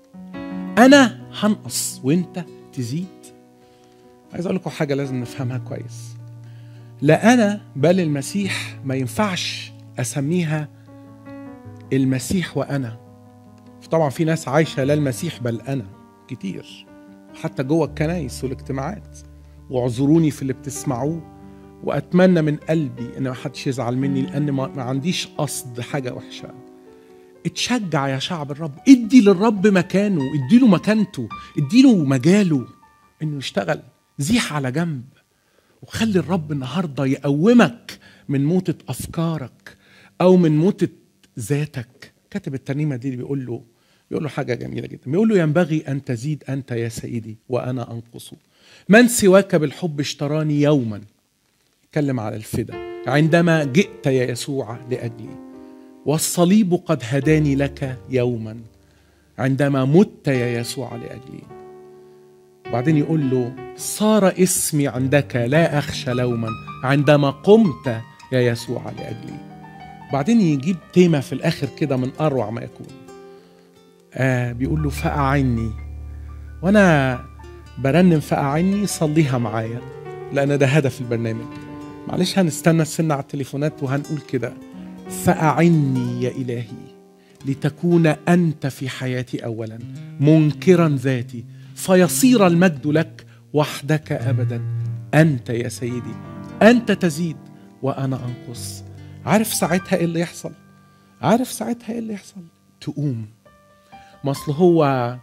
انا هنقص وانت تزيد عايز اقول لكم حاجه لازم نفهمها كويس لا انا بل المسيح ما ينفعش اسميها المسيح وانا طبعا في ناس عايشه لا المسيح بل انا كتير حتى جوه الكنايس والاجتماعات واعذروني في اللي بتسمعوه واتمنى من قلبي ان ما حدش يزعل مني لان ما ما عنديش قصد حاجه وحشه اتشجع يا شعب الرب ادي للرب مكانه ادي له مكانته ادي له مجاله انه يشتغل زيح على جنب وخلي الرب النهارده يقومك من موتة افكارك او من موتة ذاتك كاتب الترنيمه دي اللي بيقول له بيقول له حاجه جميله جدا بيقول له ينبغي ان تزيد انت يا سيدي وانا انقص من سواك بالحب اشتراني يوما اتكلم على الفدا عندما جئت يا يسوع لاجلي والصليب قد هداني لك يوما عندما مت يا يسوع لاجلي وبعدين يقول له صار اسمي عندك لا اخشى لوما عندما قمت يا يسوع لاجلي بعدين يجيب تيمة في الآخر كده من أروع ما يكون آه بيقول له فأعني وأنا برنم فأعني صليها معايا لأن ده هدف البرنامج معلش هنستنى السنة على التليفونات وهنقول كده فأعني يا إلهي لتكون أنت في حياتي أولا منكرا ذاتي فيصير المجد لك وحدك أبدا أنت يا سيدي أنت تزيد وأنا أنقص عارف ساعتها ايه اللي يحصل عارف ساعتها ايه اللي يحصل تقوم ما اصل هو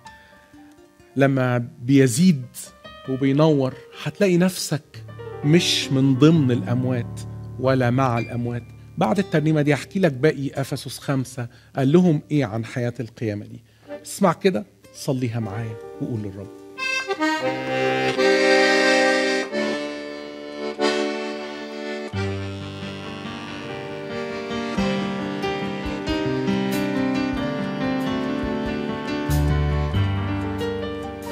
لما بيزيد وبينور هتلاقي نفسك مش من ضمن الاموات ولا مع الاموات بعد الترنيمه دي احكي لك باقي افسس خمسة قال لهم ايه عن حياه القيامه دي اسمع كده صليها معايا وقول للرب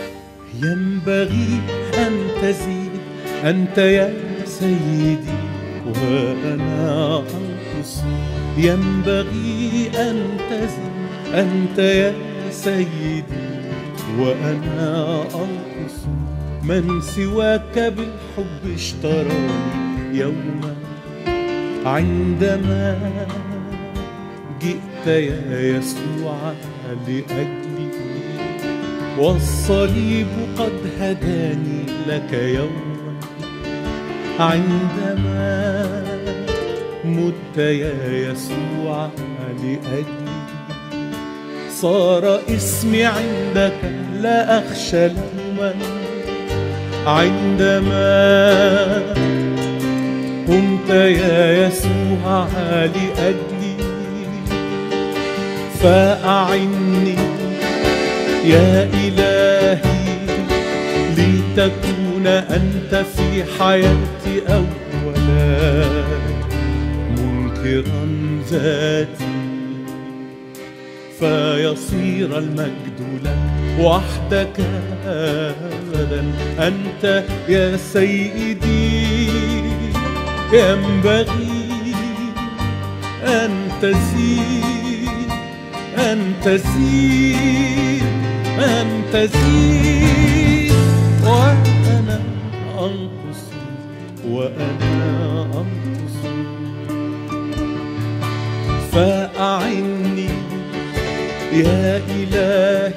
ينبغي أن تزيد أنت يا سيدي وأنا أنقص ينبغي أن تزن أنت يا سيدي وأنا أنقص من سواك بالحب اشتراني يوما عندما جئت يا يسوع لأجلي والصليب قد هداني لك يوما عندما مت يا يسوع لأجلي صار اسمي عندك لا أخشى لوما عندما قمت يا يسوع لأجلي فأعني يا إلهي لتكون أنت في حياتي أولا منكرا ذاتي فيصير المجد لك وحدك أبدا أنت يا سيدي ينبغي أن تزيد أن تزيد أن تزيد وأنا أنقص وأنا أنقص فأعني يا إلهي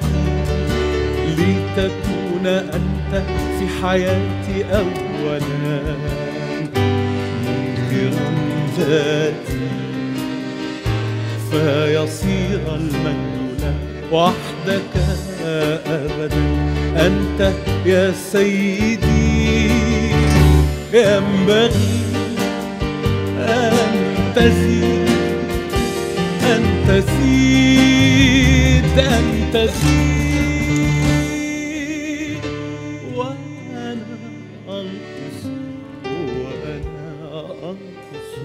لتكون أنت في حياتي أولا منكرا ذاتي فيصير المجد لك وحدك أبدا أنت يا سيدي ينبغي أن تزيد أن تزيد أن تزيد وأنا أنقص وأنا أنقص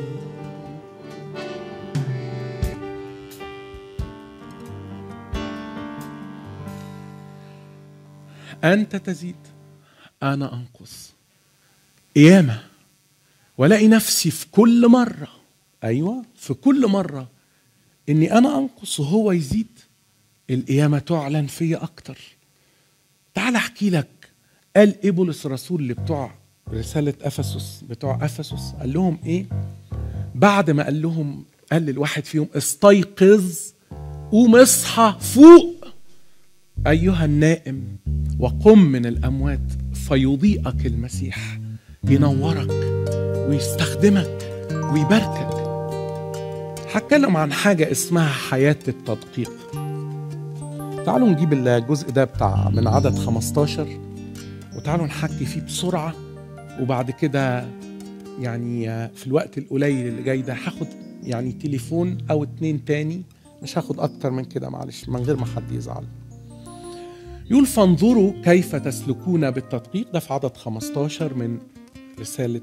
أنت تزيد أنا أنقص قيامة ولاقي نفسي في كل مرة أيوة في كل مرة إني أنا أنقص وهو يزيد القيامة تعلن فيا أكتر تعال أحكي لك قال إيه بولس الرسول اللي بتوع رسالة أفسس بتوع أفسس قال لهم إيه بعد ما قال لهم قال للواحد فيهم استيقظ قوم اصحى فوق أيها النائم وقم من الأموات فيضيئك المسيح ينورك ويستخدمك ويباركك هتكلم عن حاجة اسمها حياة التدقيق تعالوا نجيب الجزء ده بتاع من عدد 15 وتعالوا نحكي فيه بسرعة وبعد كده يعني في الوقت القليل اللي جاي ده هاخد يعني تليفون أو اتنين تاني مش هاخد أكتر من كده معلش من غير ما حد يزعل يقول فانظروا كيف تسلكون بالتدقيق ده في عدد 15 من رسالة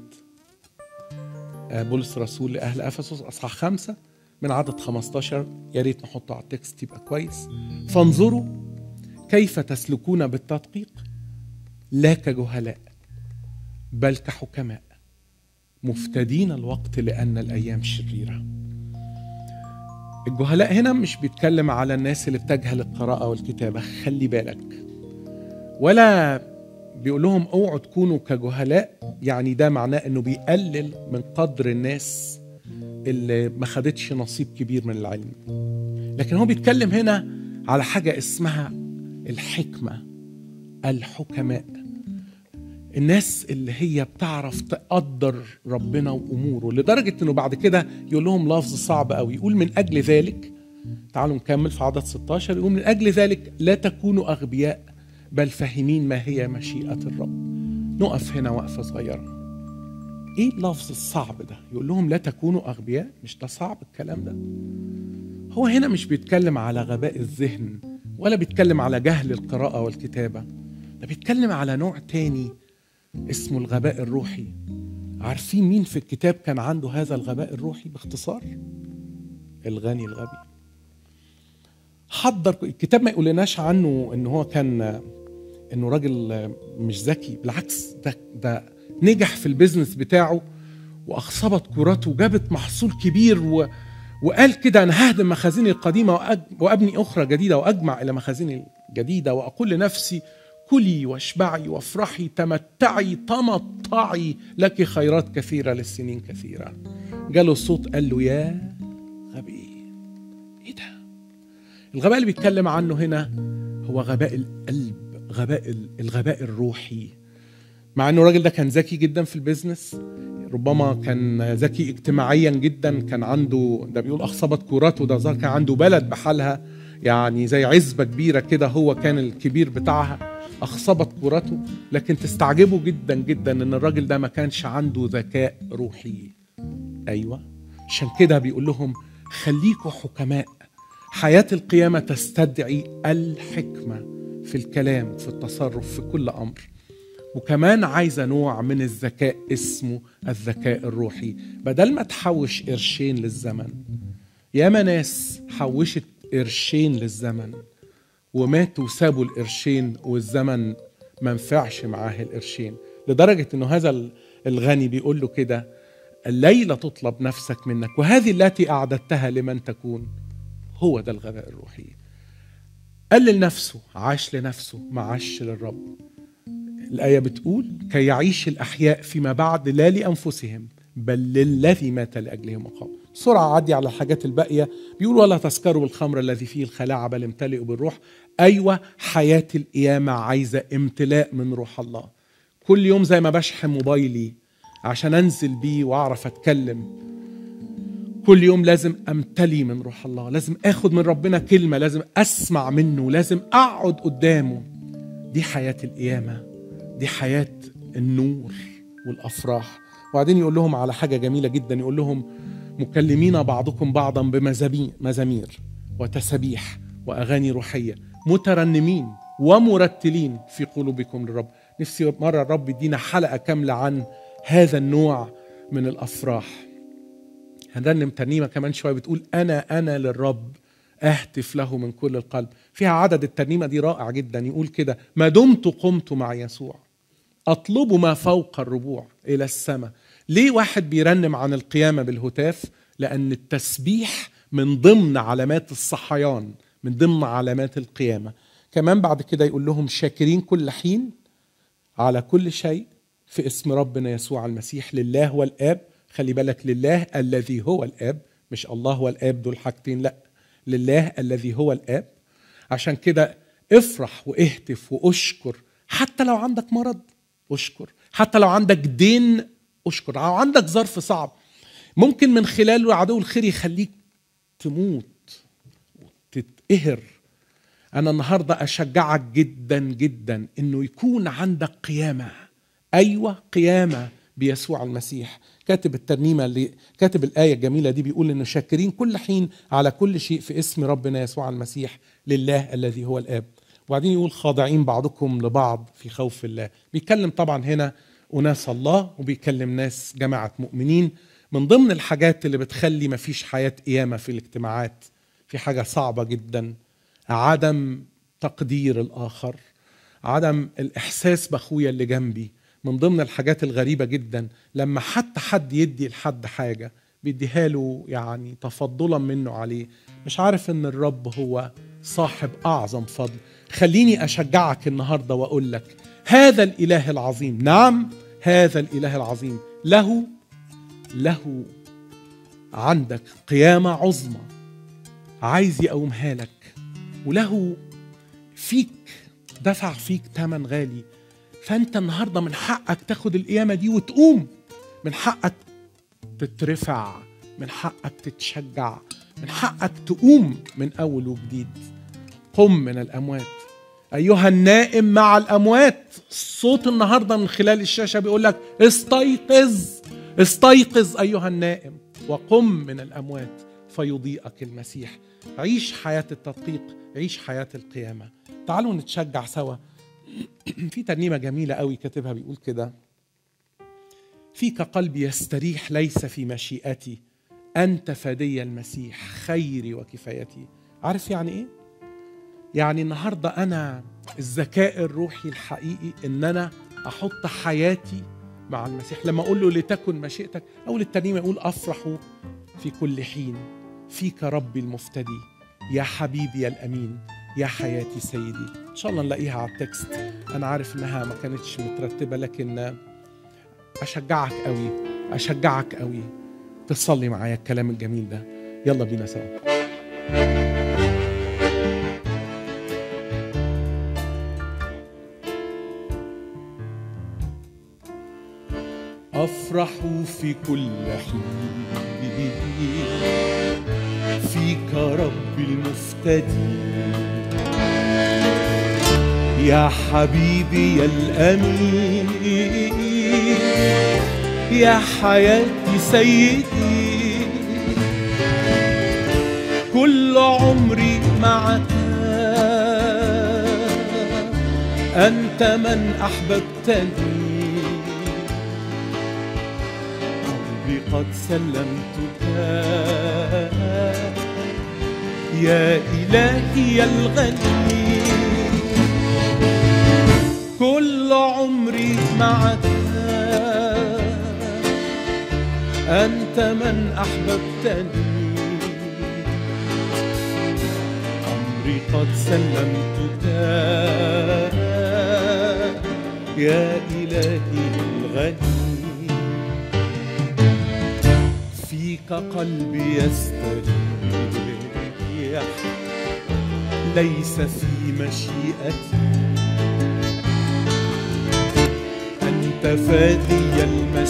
بولس رسول لأهل أفسس أصحاح خمسة من عدد 15 يا ريت نحطه على التكست يبقى كويس فانظروا كيف تسلكون بالتدقيق لا كجهلاء بل كحكماء مفتدين الوقت لأن الأيام شريرة الجهلاء هنا مش بيتكلم على الناس اللي بتجهل القراءة والكتابة خلي بالك ولا بيقول لهم اوعوا تكونوا كجهلاء يعني ده معناه انه بيقلل من قدر الناس اللي ما خدتش نصيب كبير من العلم لكن هو بيتكلم هنا على حاجة اسمها الحكمة الحكماء الناس اللي هي بتعرف تقدر ربنا واموره لدرجه انه بعد كده يقول لهم لفظ صعب قوي يقول من اجل ذلك تعالوا نكمل في عدد 16 يقول من اجل ذلك لا تكونوا اغبياء بل فاهمين ما هي مشيئه الرب نقف هنا وقفه صغيره ايه اللفظ الصعب ده يقول لهم لا تكونوا اغبياء مش ده صعب الكلام ده هو هنا مش بيتكلم على غباء الذهن ولا بيتكلم على جهل القراءه والكتابه ده بيتكلم على نوع تاني اسمه الغباء الروحي عارفين مين في الكتاب كان عنده هذا الغباء الروحي باختصار الغني الغبي حضر الكتاب ما يقولناش عنه ان هو كان انه راجل مش ذكي بالعكس ده ده نجح في البيزنس بتاعه واخصبت كراته وجابت محصول كبير و... وقال كده انا ههدم مخازني القديمه وأج... وابني اخرى جديده واجمع الى مخازني الجديده واقول لنفسي كلي واشبعي وافرحي تمتعي تمطعي لك خيرات كثيره للسنين كثيره جاله الصوت قال له يا غبي ايه ده الغباء اللي بيتكلم عنه هنا هو غباء القلب غباء ال- الغباء الروحي مع انه الراجل ده كان ذكي جدا في البيزنس ربما كان ذكي اجتماعيا جدا كان عنده ده بيقول اخصبت كوراته ده ظهر كان عنده بلد بحالها يعني زي عزبه كبيره كده هو كان الكبير بتاعها اخصبت كوراته لكن تستعجبوا جدا جدا ان الراجل ده ما كانش عنده ذكاء روحي ايوه عشان كده بيقول لهم خليكوا حكماء حياه القيامه تستدعي الحكمه في الكلام في التصرف في كل امر وكمان عايزه نوع من الذكاء اسمه الذكاء الروحي بدل ما تحوش قرشين للزمن ياما ناس حوشت قرشين للزمن وماتوا وسابوا القرشين والزمن ما نفعش معاه القرشين لدرجة انه هذا الغني بيقول له كده الليلة تطلب نفسك منك وهذه التي أعددتها لمن تكون هو ده الغباء الروحي قلل نفسه عاش لنفسه ما عاش للرب الآية بتقول كي يعيش الأحياء فيما بعد لا لأنفسهم بل للذي مات لأجلهم وقام بسرعة عدي على الحاجات الباقية بيقول ولا تسكروا بالخمر الذي فيه الخلاعة بل امتلئوا بالروح أيوة حياة القيامة عايزة امتلاء من روح الله كل يوم زي ما بشحن موبايلي عشان أنزل بيه وأعرف أتكلم كل يوم لازم امتلي من روح الله لازم اخد من ربنا كلمه لازم اسمع منه لازم اقعد قدامه دي حياه القيامه دي حياه النور والافراح وبعدين يقول لهم على حاجه جميله جدا يقول لهم مكلمين بعضكم بعضا بمزامير مزامير وتسابيح واغاني روحيه مترنمين ومرتلين في قلوبكم للرب نفسي مره الرب يدينا حلقه كامله عن هذا النوع من الافراح هنرنم ترنيمه كمان شويه بتقول انا انا للرب اهتف له من كل القلب فيها عدد الترنيمه دي رائع جدا يقول كده ما دمت قمت مع يسوع اطلب ما فوق الربوع الى السماء ليه واحد بيرنم عن القيامه بالهتاف لان التسبيح من ضمن علامات الصحيان من ضمن علامات القيامه كمان بعد كده يقول لهم شاكرين كل حين على كل شيء في اسم ربنا يسوع المسيح لله والاب خلي بالك لله الذي هو الاب مش الله والاب دول حاجتين لا لله الذي هو الاب عشان كده افرح واهتف واشكر حتى لو عندك مرض اشكر حتى لو عندك دين اشكر او عندك ظرف صعب ممكن من خلاله عدو الخير يخليك تموت وتتقهر انا النهارده اشجعك جدا جدا انه يكون عندك قيامه ايوه قيامه بيسوع المسيح كاتب الترنيمه اللي كاتب الايه الجميله دي بيقول انه شاكرين كل حين على كل شيء في اسم ربنا يسوع المسيح لله الذي هو الاب وبعدين يقول خاضعين بعضكم لبعض في خوف الله بيتكلم طبعا هنا اناس الله وبيكلم ناس جماعه مؤمنين من ضمن الحاجات اللي بتخلي مفيش حياه قيامه في الاجتماعات في حاجه صعبه جدا عدم تقدير الاخر عدم الاحساس باخويا اللي جنبي من ضمن الحاجات الغريبه جدا لما حتى حد يدي لحد حاجه بيديها له يعني تفضلا منه عليه مش عارف ان الرب هو صاحب اعظم فضل خليني اشجعك النهارده واقول لك هذا الاله العظيم نعم هذا الاله العظيم له له عندك قيامه عظمى عايز يقومها لك وله فيك دفع فيك ثمن غالي فانت النهارده من حقك تاخد القيامه دي وتقوم من حقك تترفع من حقك تتشجع من حقك تقوم من اول وجديد قم من الاموات ايها النائم مع الاموات الصوت النهارده من خلال الشاشه بيقول لك استيقظ استيقظ ايها النائم وقم من الاموات فيضيئك المسيح عيش حياه التدقيق عيش حياه القيامه تعالوا نتشجع سوا في ترنيمة جميلة قوي كاتبها بيقول كده فيك قلبي يستريح ليس في مشيئتي أنت فدي المسيح خيري وكفايتي عارف يعني إيه؟ يعني النهاردة أنا الذكاء الروحي الحقيقي إن أنا أحط حياتي مع المسيح لما اقول له لتكن مشيئتك اول الترنيمه يقول افرح في كل حين فيك ربي المفتدي يا حبيبي يا الامين يا حياتي سيدي ان شاء الله نلاقيها على التكست انا عارف انها ما كانتش مترتبه لكن اشجعك قوي اشجعك قوي تصلي معايا الكلام الجميل ده يلا بينا سوا أفرح في كل حين فيك ربي المفتدي يا حبيبي يا الأمين يا حياتي سيدي كل عمري معك أنت من أحببتني قلبي قد سلمتك يا إلهي الغني كل عمري معك أنت من أحببتني عمري قد سلمتك يا إلهي الغني فيك قلبي يستريح ليس في مشيئتي أنت فادي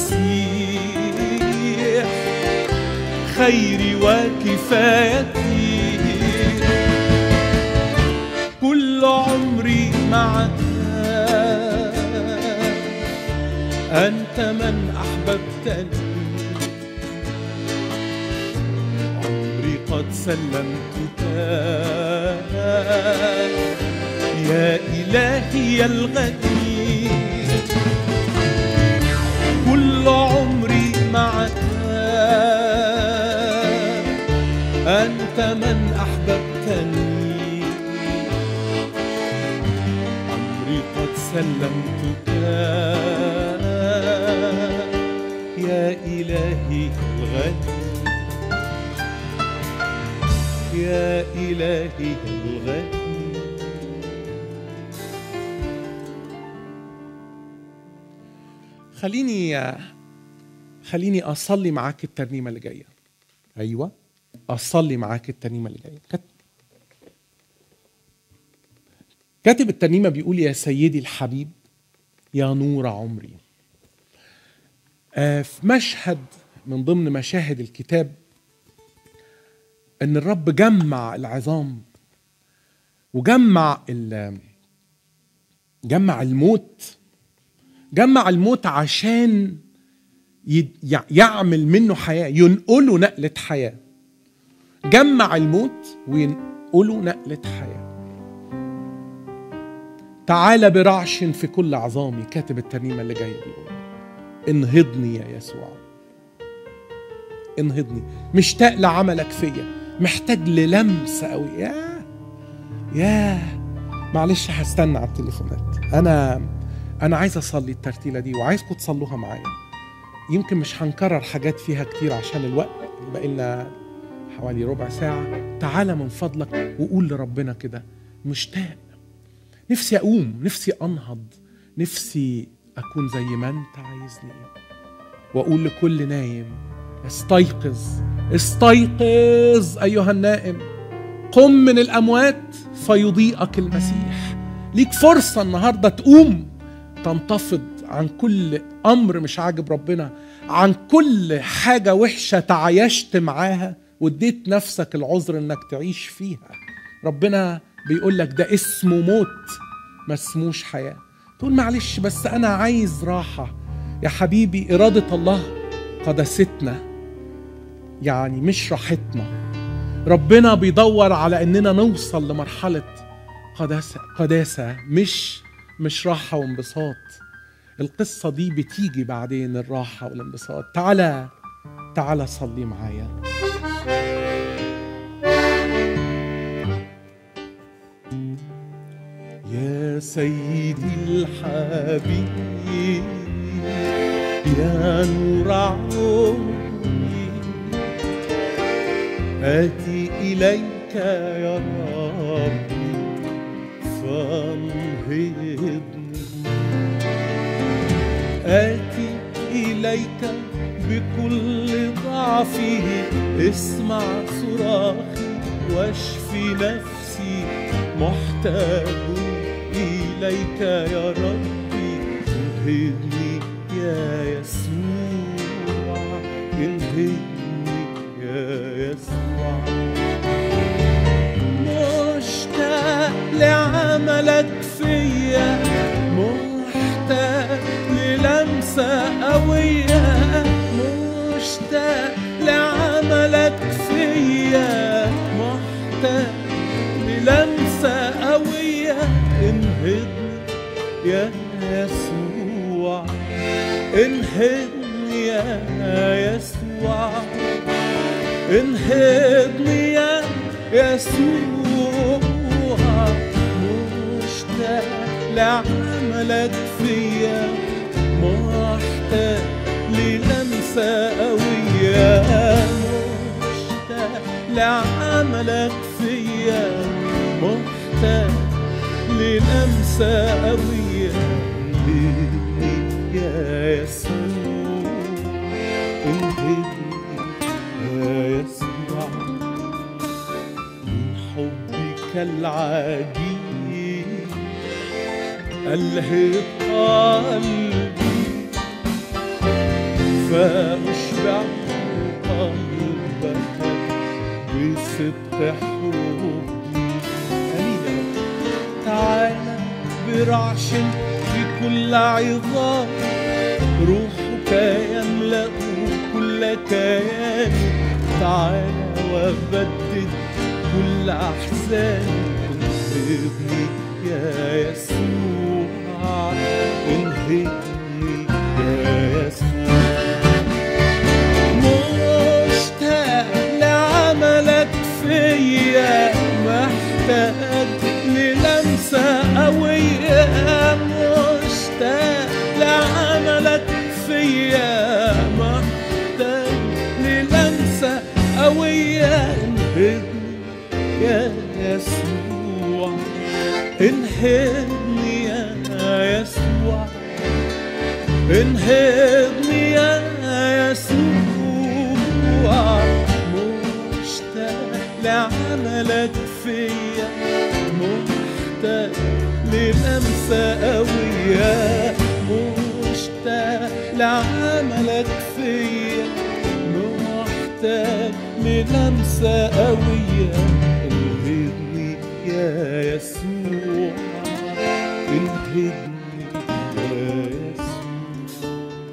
المسيح خيري وكفايتي كل عمري معك أنت من أحببتني عمري قد سلمتك يا إلهي الغني كل عمري معك أنت من أحببتني عمري قد سلمتك يا إلهي الغني يا إلهي الغني خليني خليني اصلي معاك الترنيمه اللي جايه ايوه اصلي معاك الترنيمه اللي جايه كت- كاتب الترنيمه بيقول يا سيدي الحبيب يا نور عمري آه، في مشهد من ضمن مشاهد الكتاب ان الرب جمع العظام وجمع ال- جمع الموت جمع الموت عشان ي- يع- يعمل منه حياة ينقله نقلة حياة جمع الموت وينقله نقلة حياة تعال برعش في كل عظامي كاتب الترنيمة اللي جاية بيقول انهضني يا يسوع انهضني مشتاق لعملك فيا محتاج للمسة قوي ياه ياه معلش هستنى على التليفونات انا انا عايز اصلي الترتيله دي وعايزكم تصلوها معايا يمكن مش هنكرر حاجات فيها كتير عشان الوقت بقى لنا حوالي ربع ساعه تعالى من فضلك وقول لربنا كده مشتاق نفسي اقوم نفسي انهض نفسي اكون زي ما انت عايزني واقول لكل نايم استيقظ استيقظ ايها النائم قم من الاموات فيضيئك المسيح ليك فرصه النهارده تقوم تنتفض عن كل امر مش عاجب ربنا عن كل حاجه وحشه تعايشت معاها واديت نفسك العذر انك تعيش فيها ربنا بيقول لك ده اسمه موت ما اسموش حياه تقول معلش بس انا عايز راحه يا حبيبي اراده الله قدستنا يعني مش راحتنا ربنا بيدور على اننا نوصل لمرحله قداسه قداسه مش مش راحه وانبساط القصه دي بتيجي بعدين الراحه والانبساط تعالى تعالى صلي معايا يا سيدي الحبيب يا نور عمري آتي إليك يا ربي فانهضني آتي إليك بكل ضعفي اسمع صراخي واشفي نفسي محتاج إليك يا ربي انهضني يا يسوع انهضني يا يسوع مشتاق لعملك فيا محتاج للمسة قوية مشتاق لعملك فيا محتاج للمسة قوية انهضني يا يسوع انهضني يا يسوع انهضني يا يسوع مشتاق لعملك فيا محتاج للمسة قوية مشتاق لعملك فيا محتاج للمسة قوية انهضني يا يسوع انهضني يا يسوع من حبك العجيب ألهب قلبي فأشبع قلبك بصدق حبي آمين يا رب تعالى برعش في كل عظام روحك يملأ كل كياني تعالى وبدد كل أحزاني انهضني يا يسوع انهضني يا يسوع مشتاق لعملك فيا محتاج للمسة قوية مشتاق لعملك فيا محتاج للمسة قوية انهضني يا يسوع انهضني يا يسوع انهضني يا يسوع مشتاق لعملك فيا محتاج للمسة قوية مشتاق لعملك فيا محتاج للمسة قوية انهضني يا يسوع انهضني يا يسوع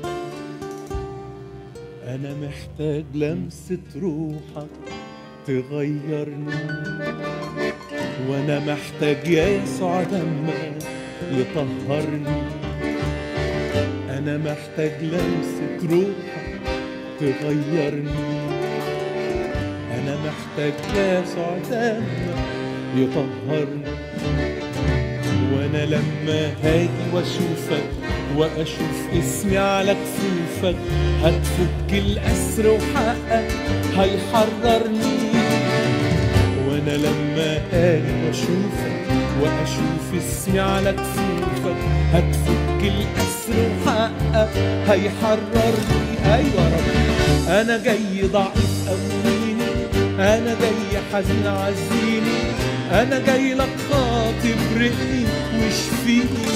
أنا محتاج لمسة روحك تغيرني وأنا محتاج يا يسوع دمك يطهرني أنا محتاج لمسة روحك تغيرني أنا محتاج يا يسوع دمك يطهرني وانا لما هاجي واشوفك واشوف اسمي على كفوفك هتفك الاسر وحقك هيحررني وانا لما هاجي واشوفك واشوف اسمي على كفوفك هتفك الاسر وحقك هيحررني ايوه رب انا جاي ضعيف قويني انا جاي حزين عزيني انا جاي لك خاطب رقي واشفيني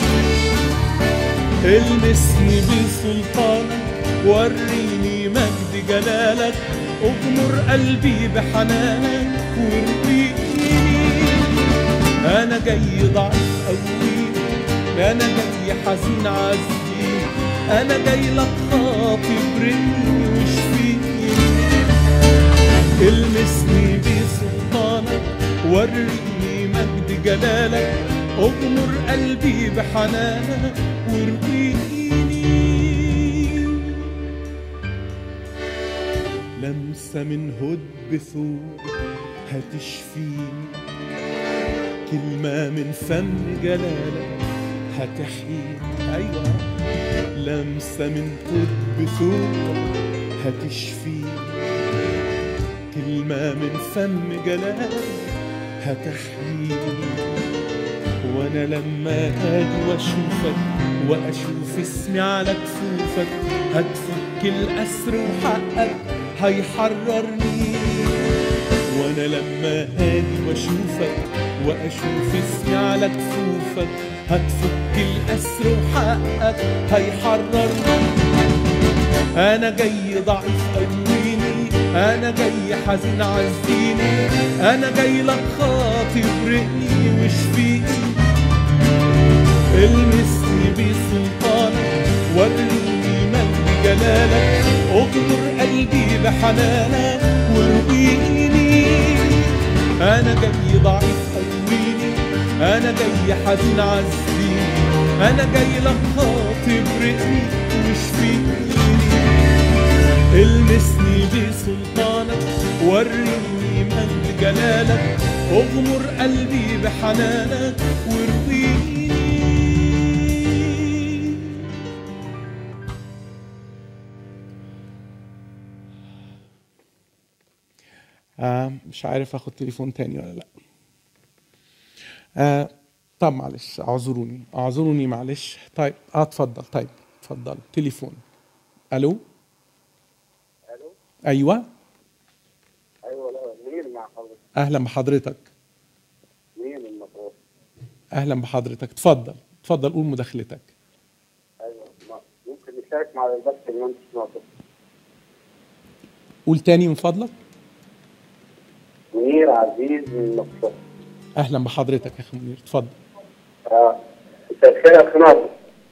المسني بسلطانك وريني مجد جلالك اغمر قلبي بحنانك وارضيني انا جاي ضعيف قوي انا جاي حزين عزيز انا جاي لك خاطب رقي واشفيني المسني بسلطانك وريني مجد جلالك اغمر قلبي بحنانك وارضيني لمسة من هد ثوب هتشفيني كلمة من فم جلالك هتحييني أيوة لمسة من قرب ثوبك هتشفيني كلمة من فم جلالك هتحييني وانا لما اجي واشوفك واشوف اسمي على كفوفك هتفك الاسر وحقك هيحررني وانا لما اجي واشوفك واشوف اسمي على كفوفك هتفك الاسر وحقك هيحررني انا جاي ضعيف قويني انا جاي حزين عزيني انا جاي لك خاطي برقني واشفيني المسني بسلطانك وريني مجد جلالك اغمر قلبي بحنانك وارضيني انا جاي ضعيف قويني انا جاي حزين عزيني انا جاي لك خاطب رقني واشفيني المسني بسلطانك وريني مجد جلالك اغمر قلبي بحنانك وارضيني آه مش عارف اخد تليفون تاني ولا لا آه طب معلش اعذروني اعذروني معلش طيب اه اتفضل طيب اتفضل تليفون الو الو ايوه ايوه لا مين مع حضرتك اهلا بحضرتك مين المطروح اهلا بحضرتك اتفضل اتفضل قول مداخلتك ايوه ما- ممكن نشارك مع البث اللي انت سمعته قول تاني من فضلك منير عزيز من مصر اهلا بحضرتك يا اخي منير اتفضل اه مساء الخير يا اخي ناصر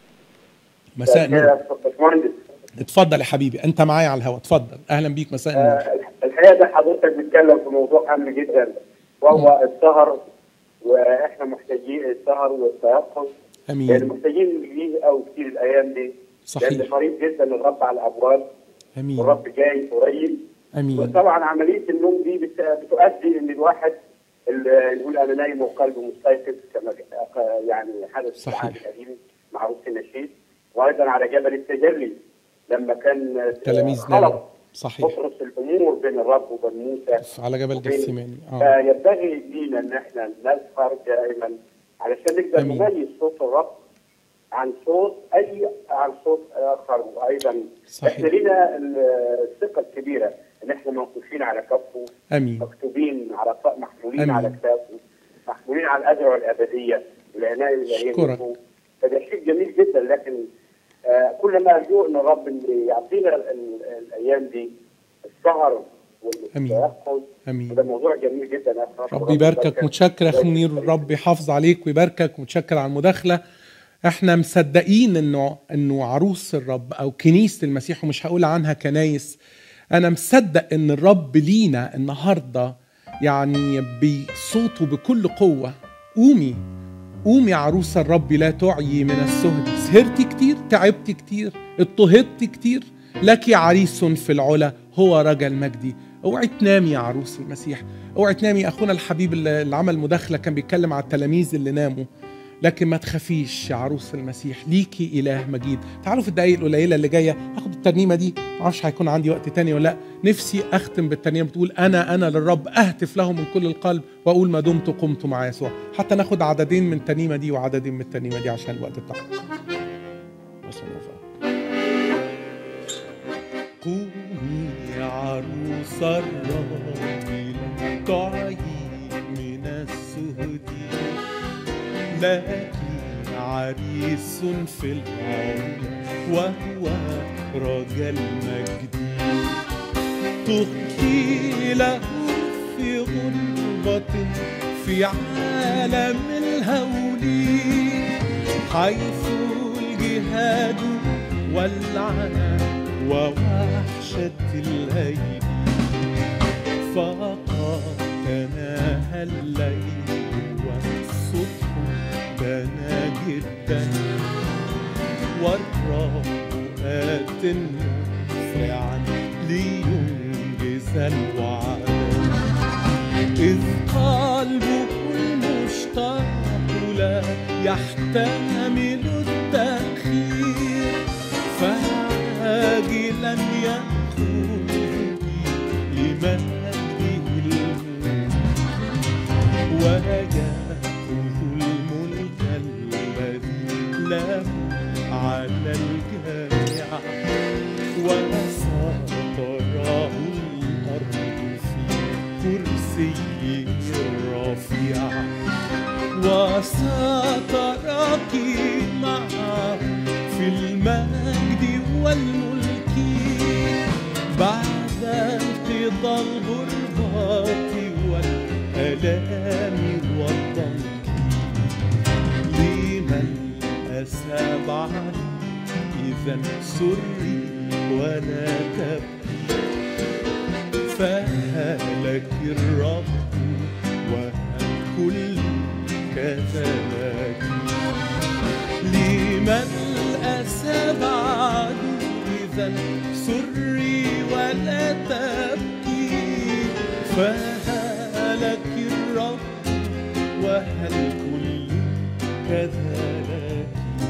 مساء الخير النور يا باشمهندس اتفضل يا حبيبي انت معايا على الهواء اتفضل اهلا بيك مساء النور آه، الحقيقه ده حضرتك بتتكلم في موضوع هام جدا وهو السهر واحنا محتاجين السهر والتيقظ امين يعني محتاجين ليه او كتير الايام دي صحيح. لان قريب جدا الرب على الابواب امين والرب جاي قريب امين وطبعا عمليه النوم دي بت- بتؤدي ان الواحد ال- يقول انا نايم وقلبه مستيقظ كما يعني حدث في صحيح. العهد القديم معروف في النشيد وايضا على جبل التجلي لما كان التلاميذ خلط ناموا صحيح تفرص الامور بين الرب وبين موسى على جبل وبين- جثيماني اه فينبغي لينا ان احنا نسهر دائما علشان نقدر أمين. نميز صوت الرب عن صوت اي عن صوت اخر وايضا صحيح. احنا لينا ال- الثقه الكبيره ان احنا موقوفين على كفه امين مكتوبين على ف- محمولين أمين. على كتافه محمولين على الاجر الابديه والعنايه الالهيه أشكرك. منه. فده شيء جميل جدا لكن آه كل ما ارجو ان الرب اللي يعطينا ال- ال- الايام دي السهر والتيقظ امين وده موضوع جميل جدا يا أخي. ربي يباركك متشكر يا اخي منير ربي يحافظ عليك ويباركك ومتشكر على المداخله احنا مصدقين انه انه عروس الرب او كنيسه المسيح ومش هقول عنها كنايس انا مصدق ان الرب لينا النهارده يعني بصوته بكل قوه قومي قومي عروس الرب لا تعيي من السهد سهرتي كتير تعبتي كتير اضطهدت كتير لك عريس في العلا هو رجل مجدي اوعي تنامي يا عروس المسيح اوعي تنامي اخونا الحبيب اللي اللي عمل مداخله كان بيتكلم على التلاميذ اللي ناموا لكن ما تخافيش يا عروس المسيح ليكي اله مجيد تعالوا في الدقايق القليله اللي جايه اخد الترنيمه دي ما اعرفش هيكون عندي وقت تاني ولا لا نفسي اختم بالترنيمه بتقول انا انا للرب اهتف له من كل القلب واقول ما دمت قمت مع يسوع حتى ناخد عددين من الترنيمه دي وعددين من الترنيمه دي عشان الوقت بتاعنا بس نوفا. قومي يا عروس الرب لا تعيي من السهد لك عريس في العلا وهو رجل مجد تبكي له في غربة في عالم الهول حيث الجهاد والعنى ووحشة الليل فقد تناهى الليل والصبح دنا جدا والرب آت مسرعا لينجز الوعد إذ قلبه المشتاق لا يحتمل التأخير وستراه الأرض في كرسيه الرفيع وستراك معه في المجد والملك بعد انقضاء الغربات والآلام والضنك لمن أسى بعد إذا سري ولا تبكي فهلك الرب والكل كذلك لمن أسى بعد إذا سري ولا تبكي فهلك الرب وهل كل كذلك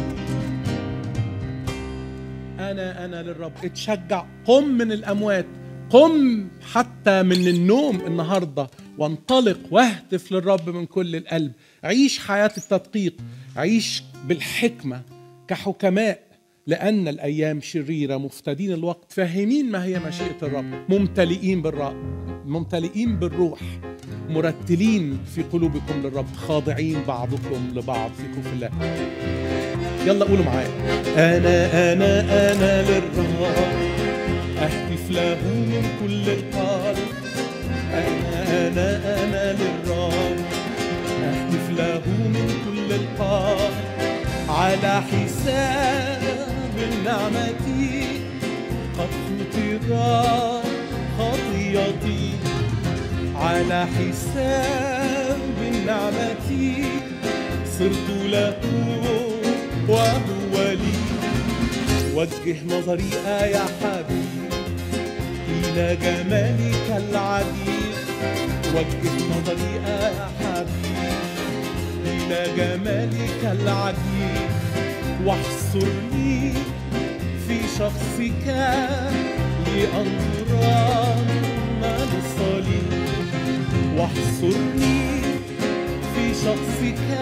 أنا أنا للرب اتشجع قم من الأموات قم حتى من النوم النهاردة وانطلق واهتف للرب من كل القلب عيش حياة التدقيق عيش بالحكمة كحكماء لأن الأيام شريرة مفتدين الوقت فاهمين ما هي مشيئة الرب ممتلئين بالرب ممتلئين بالروح مرتلين في قلوبكم للرب خاضعين بعضكم لبعض في خوف الله يلا قولوا معايا أنا أنا أنا للرب أهتف له من كل القلب أنا أنا أنا للرب أهتف له من كل القلب على حساب النعمة قد خطرت خطيتي على حساب النعمة صرت له وهو لي وجه نظري يا حبيب إلى جمالك العجيب وجه نظري يا حبيب إلى جمالك العجيب واحصرني في شخصك لأنظر من الصليب واحصرني في شخصك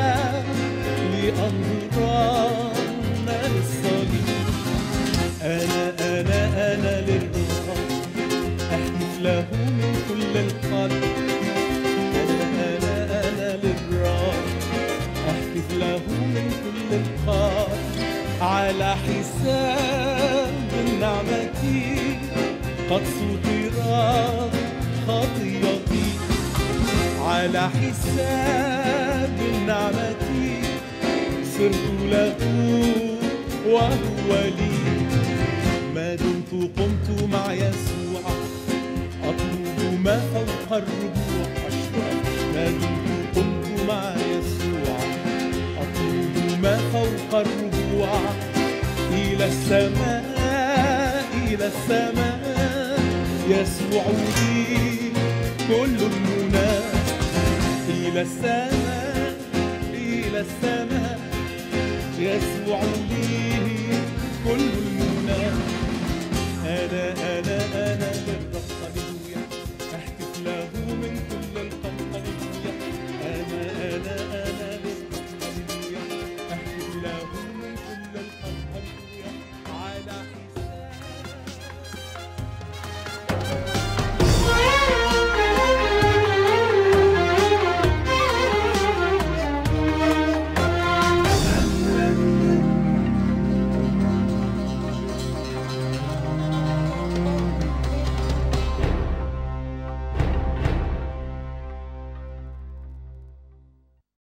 لأنظر من الصليب أنا أنا أنا للرب أحلف له من كل القلب أنا أنا أنا للرب أحلف له من كل القلب على حساب النعمة قد سطرت خطيتي على حساب النعمة صرت له وهو لي ما دمت قمت مع يسوع أطلب ما فوق الرجوع أشرب ما دمت قمت مع يسوع أطلب ما فوق الرجوع إلى السماء إلى السماء يسوع لي كل المنى إلى السماء إلى السماء يسوع لي